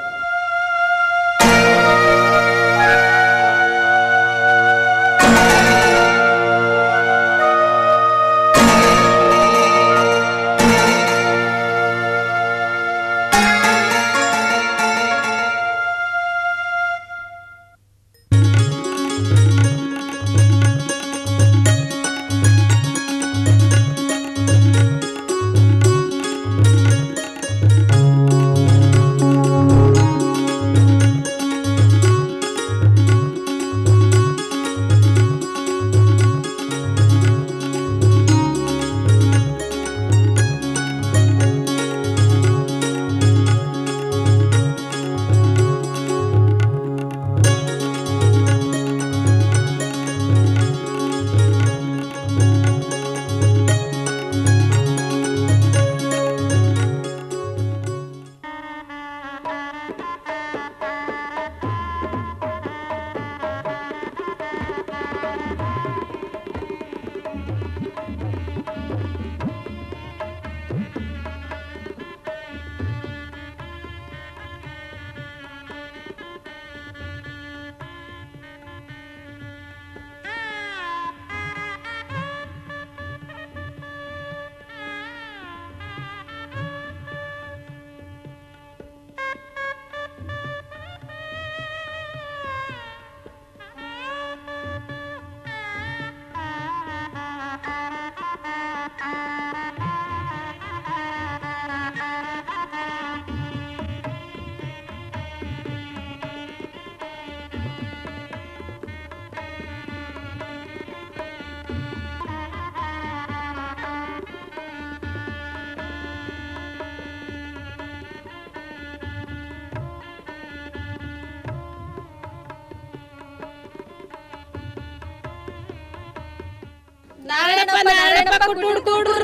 ನಾರಾಯಣಪ್ಪ ನಾರಾಯಣಪ್ಪ ಕುಟುಡು ತುಡು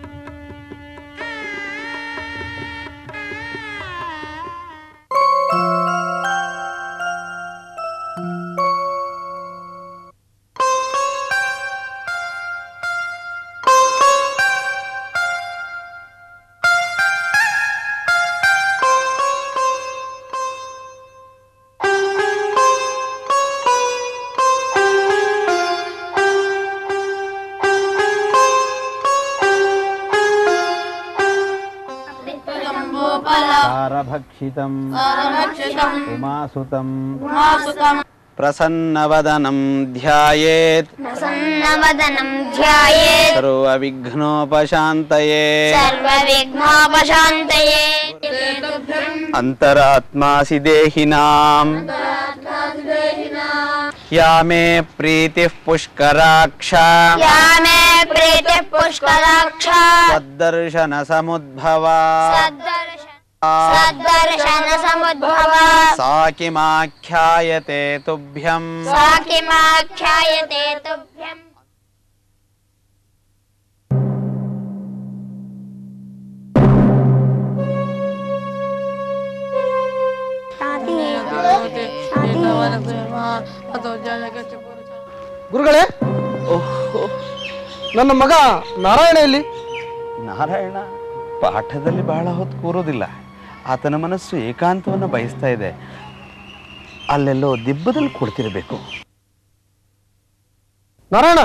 ಸಾರಭಕ್ಷಿತಂ ಉಮಾಸುತಂ ಪ್ರಸನ್ನವದನಂ ಧ್ಯಾಯೇತ್ प्रसन्नवदनं ध्यायेत् ಸರ್ವವಿಘ್ನೋಪಶಾಂತಯೇ सर्वविघ्नोपशान्तये ಅಂತರಾತ್ಮಾಸಿ ದೇಹಿನಾಂ ಯಾ ಮೇ ಪ್ರೀತಿಃ ಪುಷ್ಕರಾಕ್ಷ या मे प्रीतिः पुष्कराक्षा ತದ್ದರ್ಶನ ಸಮುದ್ಭವ सद्दर्शनसमुद्भवा ಸಾ ಕಿಮಾಖ್ಯಾಯತೆ ತುಭ್ಯಂ सा किमाख्यायते तुभ्यम् ಗುರುಗಳೇ ನನ್ನ ಮಗ ನಾರಾಯಣ ಎಲ್ಲಿ ನಾರಾಯಣ ಪಾಠದಲ್ಲಿ ಬಹಳ ಹೊತ್ತು ಕೂರೋದಿಲ್ಲ ಆತನ ಮನಸ್ಸು ಏಕಾಂತವನ್ನು ಬಯಸ್ತಾ ಇದೆ ಅಲ್ಲೆಲ್ಲೋ ದಿಬ್ಬದಲ್ಲಿ ಕುಳಿತಿರಬೇಕು ನಾರಾಯಣ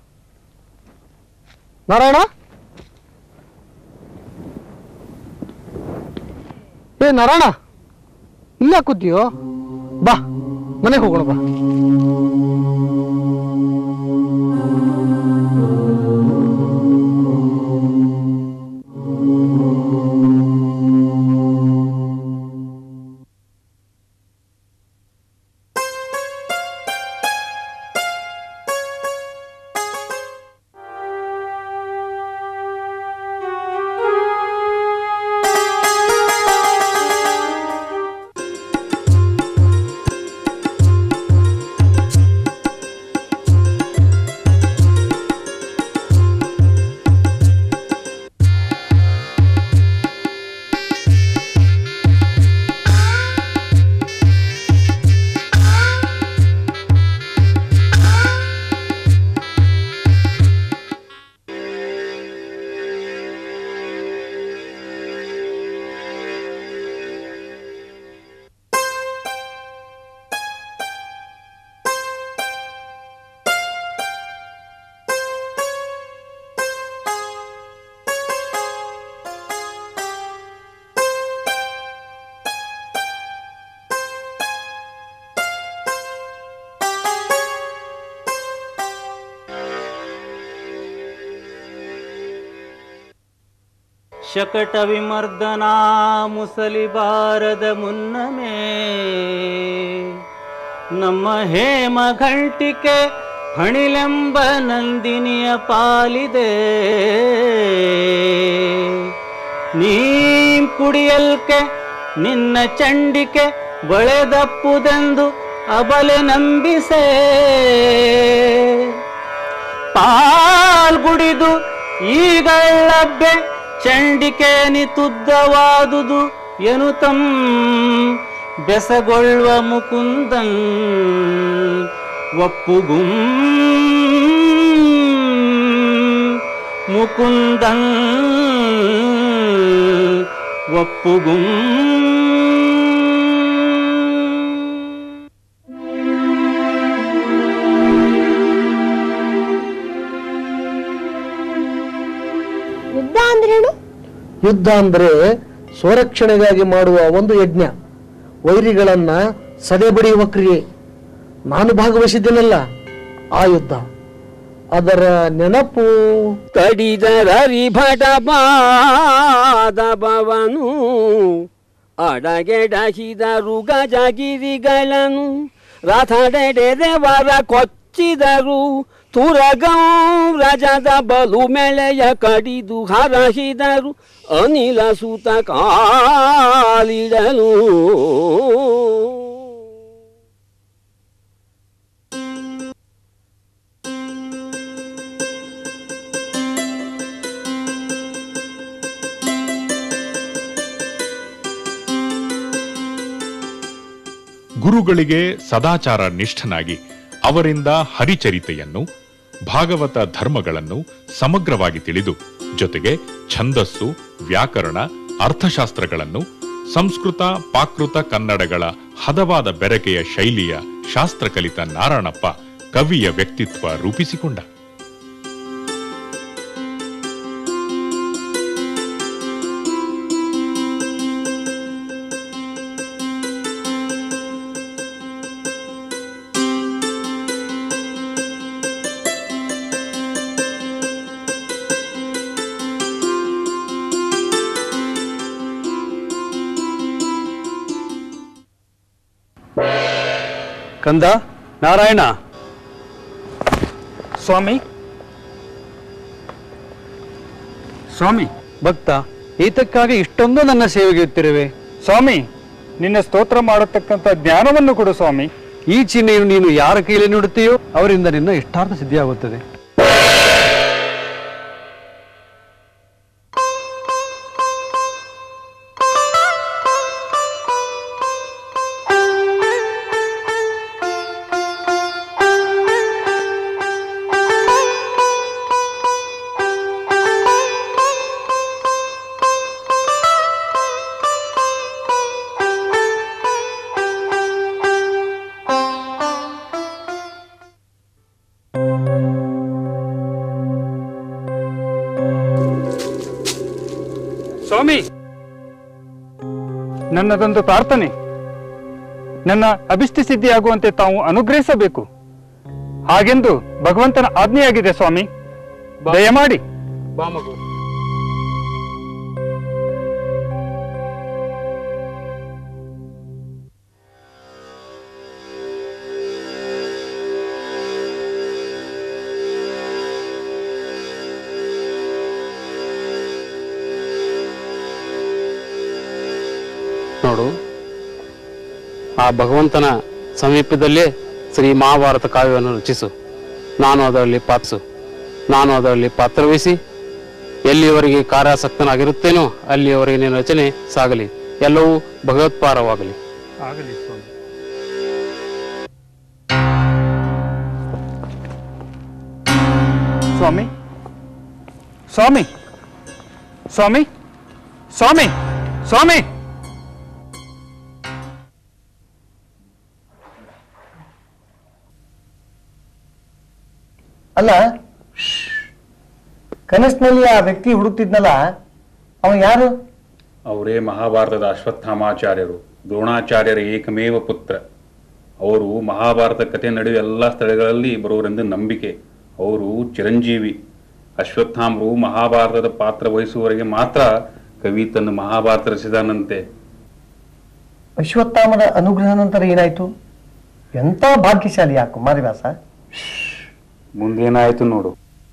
ನಾರಾಯಣ ಏ ನಾರಾಯಣ ಇಲ್ಲ ಕೂತೀಯೋ ಬಾ ಮನೆಗೆ ಹೋಗೋಣ ಬಾ ಶಕಟ ವಿಮರ್ದನಾ ಮುಸಲಿ ಬಾರದ ಮುನ್ನಮೇ ನಮ್ಮ ಹೇಮ ಘಂಟಿಕೆ ಫಣಿಲೆಂಬ ನಂದಿನಿಯ ಪಾಲಿದೆ ನೀ ಕುಡಿಯಲ್ಕೆ ನಿನ್ನ ಚಂಡಿಕೆ ಬಳೆದಪ್ಪುದೆಂದು ಅಬಲೆ ನಂಬಿಸೆ ಪಾಲ್ಗುಡಿದು ಈಗಳ್ಳಬ್ಬೆ ಚಂಡಿಕೆ ನಿತುದ್ದವಾದುದು ಎನುತಂ ಬೆಸಗೊಳ್ಳುವ ಮುಕುಂದನ್ ಒಪ್ಪುಗುಂ ಮುಕುಂದನ್ ಒಪ್ಪುಗುಂ ಯುದ್ಧ ಅಂದ್ರೇನು ಯುದ್ಧ ಅಂದ್ರೆ ಸ್ವರಕ್ಷಣೆಗಾಗಿ ಮಾಡುವ ಒಂದು ಯಜ್ಞ ವೈರಿಗಳನ್ನ ಸದೆಬಡಿಯುವ ಕ್ರಿಯೆ ನಾನು ಭಾಗವಹಿಸಿದ್ದೇನಲ್ಲ ಆ ಯುದ್ಧ ಅದರ ನೆನಪು ಕಡಿದರರಿ ಭಟ ಬಾದಬವನು ಅಡಗೆಡಹಿದರು ಗಜಗಿರಿಗಳನ್ನು ರಥಡೆಡೆದೆವರ ಕೊಚ್ಚಿದರು ತುರಗಂ ರಜದ ಬಲು ಮೆಳೆಯ ಕಡಿದು ಹರಹಿದರು ಅನಿಲ ಸುತ ಕಾಲಿಡಲು ಗುರುಗಳಿಗೆ ಸದಾಚಾರ ನಿಷ್ಠನಾಗಿ ಅವರಿಂದ ಹರಿಚರಿತೆಯನ್ನು ಭಾಗವತ ಧರ್ಮಗಳನ್ನು ಸಮಗ್ರವಾಗಿ ತಿಳಿದು ಜೊತೆಗೆ ಛಂದಸ್ಸು ವ್ಯಾಕರಣ ಅರ್ಥಶಾಸ್ತ್ರಗಳನ್ನು ಸಂಸ್ಕೃತ ಪಾಕೃತ ಕನ್ನಡಗಳ ಹದವಾದ ಬೆರಕೆಯ ಶೈಲಿಯ ಶಾಸ್ತ್ರ ಕಲಿತ ನಾರಾಯಣಪ್ಪ ಕವಿಯ ವ್ಯಕ್ತಿತ್ವ ರೂಪಿಸಿಕೊಂಡ ಕಂದ ನಾರಾಯಣ ಸ್ವಾಮಿ ಸ್ವಾಮಿ ಭಕ್ತ ಈತಕ್ಕಾಗಿ ಇಷ್ಟೊಂದು ನನ್ನ ಸೇವೆಗೆ ಇತ್ತಿರುವೆ ಸ್ವಾಮಿ ನಿನ್ನ ಸ್ತೋತ್ರ ಮಾಡತಕ್ಕಂಥ ಜ್ಞಾನವನ್ನು ಕೊಡು ಸ್ವಾಮಿ ಈ ಚಿಹ್ನೆಯನ್ನು ನೀನು ಯಾರ ಕೈಯಲ್ಲಿ ನೀಡುತ್ತೀಯೋ ಅವರಿಂದ ನಿನ್ನ ಇಷ್ಟಾರ್ಥ ಸಿದ್ಧಿಯಾಗುತ್ತದೆ ಸ್ವಾಮಿ ನನ್ನದೊಂದು ಪ್ರಾರ್ಥನೆ ನನ್ನ ಅಭಿಷ್ಟ ಸಿದ್ಧಿಯಾಗುವಂತೆ ತಾವು ಅನುಗ್ರಹಿಸಬೇಕು ಹಾಗೆಂದು ಭಗವಂತನ ಆಜ್ಞೆಯಾಗಿದೆ ಸ್ವಾಮಿ ದಯಮಾಡಿ ನೋಡು ಆ ಭಗವಂತನ ಸಮೀಪದಲ್ಲೇ ಶ್ರೀ ಮಹಾಭಾರತ ಕಾವ್ಯವನ್ನು ರಚಿಸು ನಾನು ಅದರಲ್ಲಿ ಪಾತ್ಸು ನಾನು ಅದರಲ್ಲಿ ಪಾತ್ರವಹಿಸಿ ಎಲ್ಲಿಯವರೆಗೆ ಕಾರ್ಯಾಸಕ್ತನಾಗಿರುತ್ತೇನೋ ಅಲ್ಲಿಯವರೆಗೆ ನಿನ್ನ ರಚನೆ ಸಾಗಲಿ ಎಲ್ಲವೂ ಭಗವತ್ಪಾರವಾಗಲಿ ಆಗಲಿ ಸ್ವಾಮಿ ಸ್ವಾಮಿ ಸ್ವಾಮಿ ಸ್ವಾಮಿ ಸ್ವಾಮಿ ಸ್ವಾಮಿ ಅಲ್ಲ ಕನಸಿನಲ್ಲಿ ಆ ವ್ಯಕ್ತಿ ಹುಡುಕ್ತಿದ್ನಲ್ಲ ಅವ ಯಾರು ಅವರೇ ಮಹಾಭಾರತದ ಅಶ್ವತ್ಥಾಮಾಚಾರ್ಯರು ದ್ರೋಣಾಚಾರ್ಯರ ಏಕಮೇವ ಪುತ್ರ ಅವರು ಮಹಾಭಾರತ ಕಥೆ ನಡೆಯುವ ಎಲ್ಲ ಸ್ಥಳಗಳಲ್ಲಿ ಬರುವರೆಂದು ನಂಬಿಕೆ ಅವರು ಚಿರಂಜೀವಿ ಅಶ್ವತ್ಥಾಮರು ಮಹಾಭಾರತದ ಪಾತ್ರ ವಹಿಸುವವರೆಗೆ ಮಾತ್ರ ಕವಿ ತನ್ನ ಮಹಾಭಾರತ ರಚಿಸಿದಾನಂತೆ ಅಶ್ವತ್ಥಾಮನ ಅನುಗ್ರಹ ನಂತರ ಏನಾಯ್ತು ಎಂಥ ಭಾಗ್ಯಶಾಲಿ ಆ ಕುಮಾರವ್ಯಾಸ ಮುಂದೇನಾಯ್ತು ನೋಡು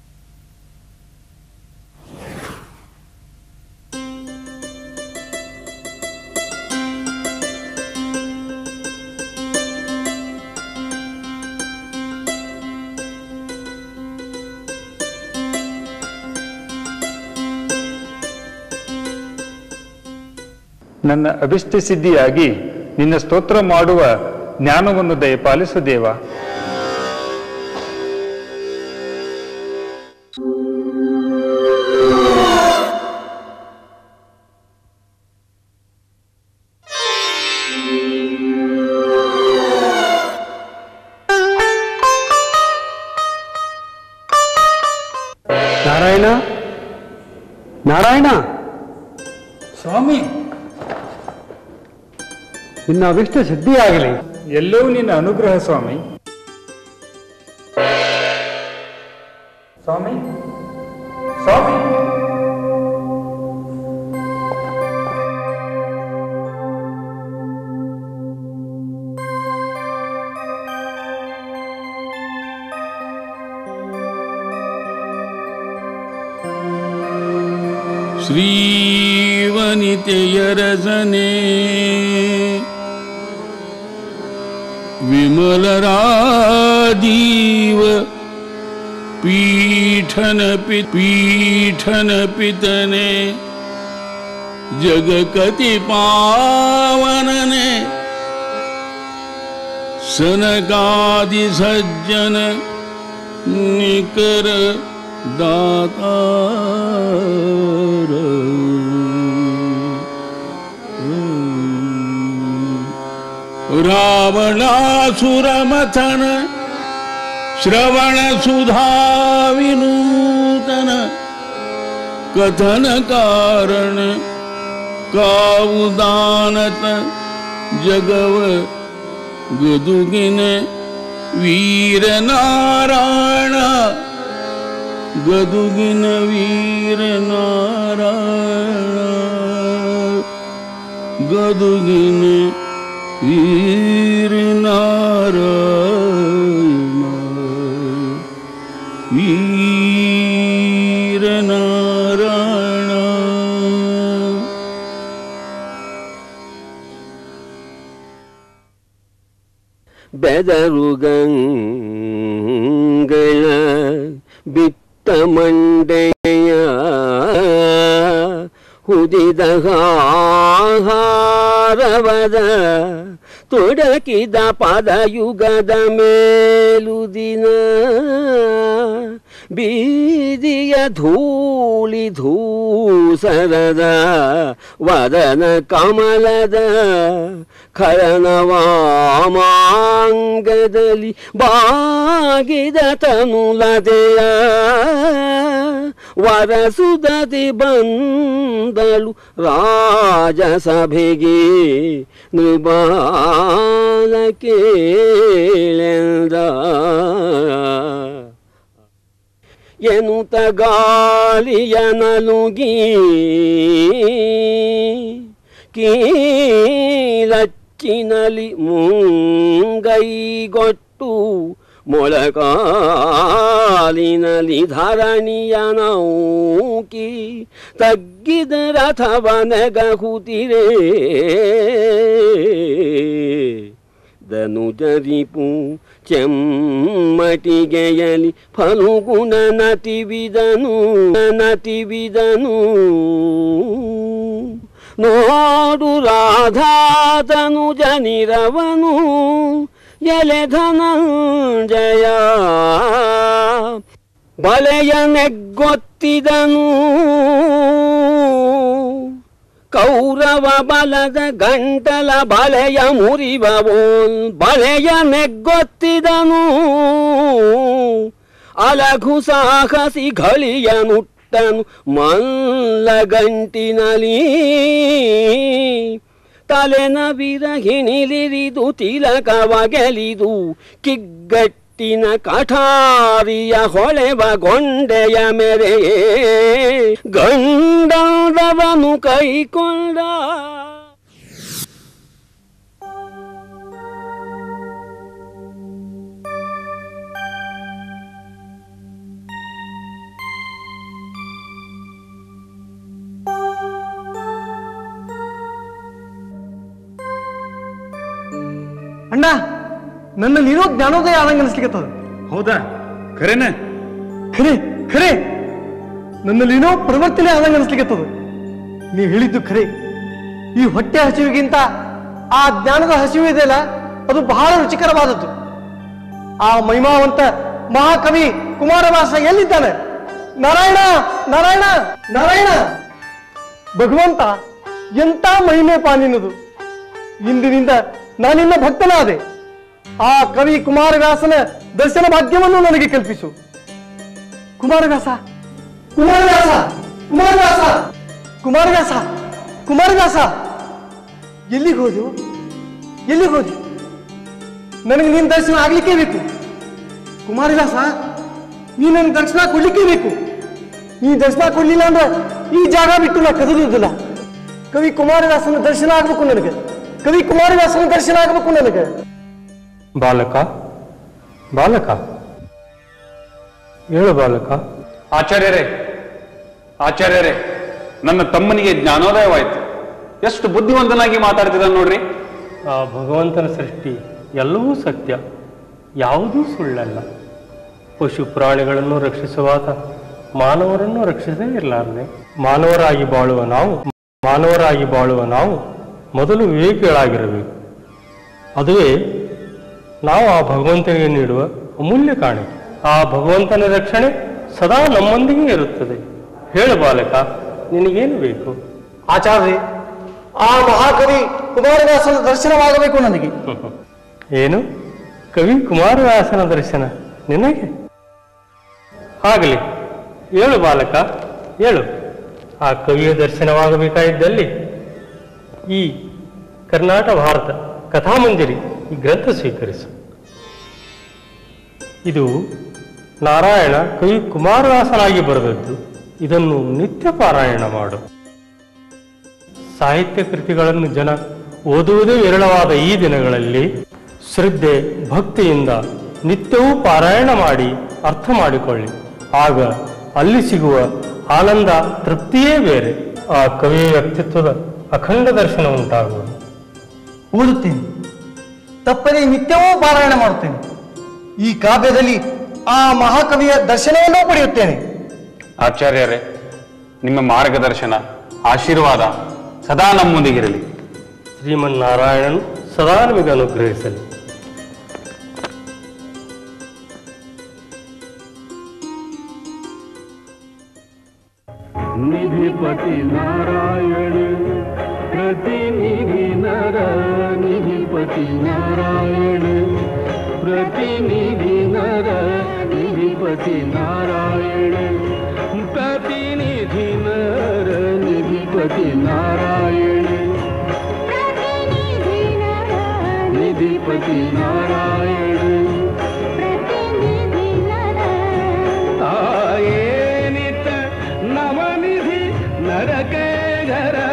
ನನ್ನ ಅಭಿಷ್ಟ ಸಿದ್ಧಿಯಾಗಿ ನಿನ್ನ ಸ್ತೋತ್ರ ಮಾಡುವ ಜ್ಞಾನವನ್ನು ದಯಪಾಲಿಸು ದೇವ ನಾರಾಯಣ ನಾರಾಯಣ ಸ್ವಾಮಿ ನಿನ್ನ ಅಭಿಷ್ಟ ಸಿದ್ಧಿಯಾಗಲಿ ಎಲ್ಲವೂ ನಿನ್ನ ಅನುಗ್ರಹ ಸ್ವಾಮಿ ಸ್ವಾಮಿ ಸ್ವಾಮಿ ಶ್ರೀವನಿತೆಯರಸನೆ ವಿಮಲರಾದೀವ ಪೀಠನ ಪಿ ಪೀಠನ ಪಿತನೆ ಜಗಕತಿ ಪಾವನನೆ ಸನಕಾದಿ ಸಜ್ಜನ ನಿಕರ ದಾತಾರ ರಾವಣಾಸುರಮಥನ ಶ್ರವಣ ಸುಧಾ ವಿನೂತನ ಕಥನ ಕಾರಣ ಕಾವುದಾನತ ಜಗವ ಗದುಗಿನ ವೀರನಾರಾಯಣ ಗದುಗಿನ ವೀರನಾರಾಯಣ ಗದುಗಿನ ವೀರನಾರಾಯಣ ವೀರನಾರಾಯಣ ಬೆದರುಗಂಗಳ ಬಿತ್ತ ಮಂಡೆಯ ಹುದಿದ ಹಾರವದ ತೊಡಕಿದ ಪದಯುಗದ ಮೇಲು ದಿನ ಬೀದಿಯ ಧೂಳಿ ಧೂಸರದ ವದನ ಕಮಲದ ಖಳನವಾಮಾಂಗದಲ್ಲಿ ಬಾಗಿದ ತನುಲದೆಯ ವರಸುದತಿ ಬಂದಳು ರಾಜಸಭೆಗೆ ನೃಬಾಲ ಕೇಳೆಂದ ಎನುತ ಗಾಳಿಯ ನಲುಗಿ ಕೀಲಚ್ಚಿನಲಿ ಮುಂಗೈಗೊಟ್ಟು ಮೊಳಕಾಲಿನಲ್ಲಿ ಧರಣಿಯ ನೌಕಿ ತಗ್ಗಿದ ರಥವನಗಹುತಿರೇ ಧನುಜರಿಪು ಚೆಮ್ಮಟಿಗೆಯಲಿ ಫಲುಗುಣ ನತಿವಿದನು ನತಿವಿದನು ನೋಡು ರಾಧಾತನು ಜನಿರವನು ಎಲೆ ಧನಂಜಯ ಬಲೆಯ ನೆಗ್ಗೊತ್ತಿದನು ಕೌರವ ಬಲದ ಗಂಟಲ ಬಲೆಯ ಮುರಿವವೋಲ್ ಬಲೆಯ ನೆಗ್ಗೊತ್ತಿದನು ಅಲಘು ಸಾಹಸಿ ಘಳಿಯ ನುಟ್ಟನು ಮಲ್ಲ ಗಂಟಿನಲಿ ತಲೆನ ವಿರಹಿಣಿಲಿರಿದು ತಿಲಕವ ಗೆಲಿದು ಕಿಗ್ಗಟ್ಟಿ ಮುತ್ತಿನ ಕಠಾರಿಯ ಹೊಳೆವ ಗೊಂಡೆಯ ಮೆರೆಯೇ ಗಂಡದವನು ಕೈಕೊಂಡ ಅಣ್ಣ ನನ್ನಲ್ಲಿ ಇರೋ ಜ್ಞಾನೋದಯ ಆದಂಗೆ ಅನಿಸ್ಲಿಕ್ಕತ್ತದ ಹೌದಾ ಖರೇನ ಖರೆ ಖರೆ ನನ್ನಲ್ಲಿ ಏನೋ ಪರಿವರ್ತನೆ ಆದಂಗೆ ಅನಿಸ್ಲಿಕ್ಕತ್ತದ ನೀವು ಹೇಳಿದ್ದು ಖರೆ ಈ ಹೊಟ್ಟೆ ಹಸಿವಿಗಿಂತ ಆ ಜ್ಞಾನದ ಹಸಿವು ಇದೆಯಲ್ಲ ಅದು ಬಹಳ ರುಚಿಕರವಾದದ್ದು ಆ ಮಹಿಮಾವಂತ ಮಹಾಕವಿ ಕುಮಾರವ್ಯಾಸ ಎಲ್ಲಿದ್ದಾನೆ ನಾರಾಯಣ ನಾರಾಯಣ ನಾರಾಯಣ ಭಗವಂತ ಎಂತ ಮಹಿಮೆ ಪಾನಿನದು ಇಂದಿನಿಂದ ನಾನಿನ್ನ ಭಕ್ತನಾದೆ ಆ ಕವಿ ಕುಮಾರವ್ಯಾಸನ ದರ್ಶನ ಭಾಗ್ಯವನ್ನು ನನಗೆ ಕಲ್ಪಿಸು ಕುಮಾರವ್ಯಾಸ ಕುಮಾರವ್ಯಾಸ ಕುಮಾರವ್ಯಾಸ ಕುಮಾರವ್ಯಾಸ ಕುಮಾರವ್ಯಾಸ ಎಲ್ಲಿಗೆ ಹೋದೆವು ಎಲ್ಲಿಗೆ ಹೋದಿ ನನಗೆ ನಿನ್ನ ದರ್ಶನ ಆಗ್ಲಿಕ್ಕೆ ಬೇಕು ಕುಮಾರವ್ಯಾಸ ನೀ ನನಗೆ ದರ್ಶನ ಕೊಡ್ಲಿಕ್ಕೆ ಬೇಕು ನೀ ದರ್ಶನ ಕೊಡ್ಲಿಲ್ಲ ಅಂದ್ರೆ ಈ ಜಾಗ ಬಿಟ್ಟು ನಾ ಕದಲುವುದಿಲ್ಲ ಕವಿ ಕುಮಾರವ್ಯಾಸನ ದರ್ಶನ ಆಗ್ಬೇಕು ನನಗೆ ಕವಿ ಕುಮಾರವ್ಯಾಸನ ದರ್ಶನ ಆಗ್ಬೇಕು ನನಗೆ ಬಾಲಕ ಬಾಲಕ ಹೇಳು ಬಾಲಕ ಆಚಾರ್ಯರೇ ಆಚಾರ್ಯರೇ ನನ್ನ ತಮ್ಮನಿಗೆ ಜ್ಞಾನೋದಯವಾಯ್ತು ಎಷ್ಟು ಬುದ್ಧಿವಂತನಾಗಿ ಮಾತಾಡ್ತಿದ್ದ ನೋಡ್ರಿ ಆ ಭಗವಂತನ ಸೃಷ್ಟಿ ಎಲ್ಲವೂ ಸತ್ಯ ಯಾವುದೂ ಸುಳ್ಳಲ್ಲ ಪಶು ಪ್ರಾಣಿಗಳನ್ನು ರಕ್ಷಿಸುವಾಗ ಮಾನವರನ್ನು ರಕ್ಷಿಸೇ ಇರಲಾರದೆ ಮಾನವರಾಗಿ ಬಾಳುವ ನಾವು ಮಾನವರಾಗಿ ಬಾಳುವ ನಾವು ಮೊದಲು ವಿವೇಕಿಗಳಾಗಿರಬೇಕು ಅದುವೇ ನಾವು ಆ ಭಗವಂತನಿಗೆ ನೀಡುವ ಅಮೂಲ್ಯ ಕಾಣಿಕೆ ಆ ಭಗವಂತನ ರಕ್ಷಣೆ ಸದಾ ನಮ್ಮೊಂದಿಗೆ ಇರುತ್ತದೆ ಹೇಳು ಬಾಲಕ ನಿನಗೇನು ಬೇಕು ಆಚಾರ್ಯ ಆ ಮಹಾಕವಿ ಕುಮಾರವ್ಯಾಸನ ದರ್ಶನವಾಗಬೇಕು ನನಗೆ ಏನು ಕವಿ ಕುಮಾರವ್ಯಾಸನ ದರ್ಶನ ನಿನಗೆ ಆಗಲಿ ಹೇಳು ಬಾಲಕ ಹೇಳು ಆ ಕವಿಯ ದರ್ಶನವಾಗಬೇಕಾಗಿದ್ದಲ್ಲಿ ಈ ಕರ್ನಾಟಕ ಭಾರತ ಕಥಾಮಂಜರಿ ಈ ಗ್ರಂಥ ಸ್ವೀಕರಿಸು ಇದು ನಾರಾಯಣ ಕವಿ ಕುಮಾರವ್ಯಾಸನಾಗಿ ಬರೆದದ್ದು ಇದನ್ನು ನಿತ್ಯ ಪಾರಾಯಣ ಮಾಡು ಸಾಹಿತ್ಯ ಕೃತಿಗಳನ್ನು ಜನ ಓದುವುದೇ ವಿರಳವಾದ ಈ ದಿನಗಳಲ್ಲಿ ಶ್ರದ್ಧೆ ಭಕ್ತಿಯಿಂದ ನಿತ್ಯವೂ ಪಾರಾಯಣ ಮಾಡಿ ಅರ್ಥ ಮಾಡಿಕೊಳ್ಳಿ ಆಗ ಅಲ್ಲಿ ಸಿಗುವ ಆನಂದ ತೃಪ್ತಿಯೇ ಬೇರೆ ಆ ಕವಿಯ ವ್ಯಕ್ತಿತ್ವದ ಅಖಂಡ ದರ್ಶನ ಉಂಟಾಗುವುದು ಓದುತ್ತೇನೆ ತಪ್ಪದೆ ನಿತ್ಯವೂ ಪಾರಾಯಣ ಮಾಡುತ್ತೇನೆ ಈ ಕಾವ್ಯದಲ್ಲಿ ಆ ಮಹಾಕವಿಯ ದರ್ಶನವನ್ನೂ ಪಡೆಯುತ್ತೇನೆ ಆಚಾರ್ಯರೇ ನಿಮ್ಮ ಮಾರ್ಗದರ್ಶನ ಆಶೀರ್ವಾದ ಸದಾ ನಮ್ಮೊಂದಿಗಿರಲಿ ಶ್ರೀಮನ್ನಾರಾಯಣನು ಸದಾ ನಿಮಗೆ ಅನುಗ್ರಹಿಸಲಿ निधिपति नारायण प्रतिनिधि नर निधिपति नारायण प्रतिनिधि नर निधिपति नारायण प्रतिनिधि नर निधिपति नारायण निधिपति नारायण आये नित नवनिधि नरके घर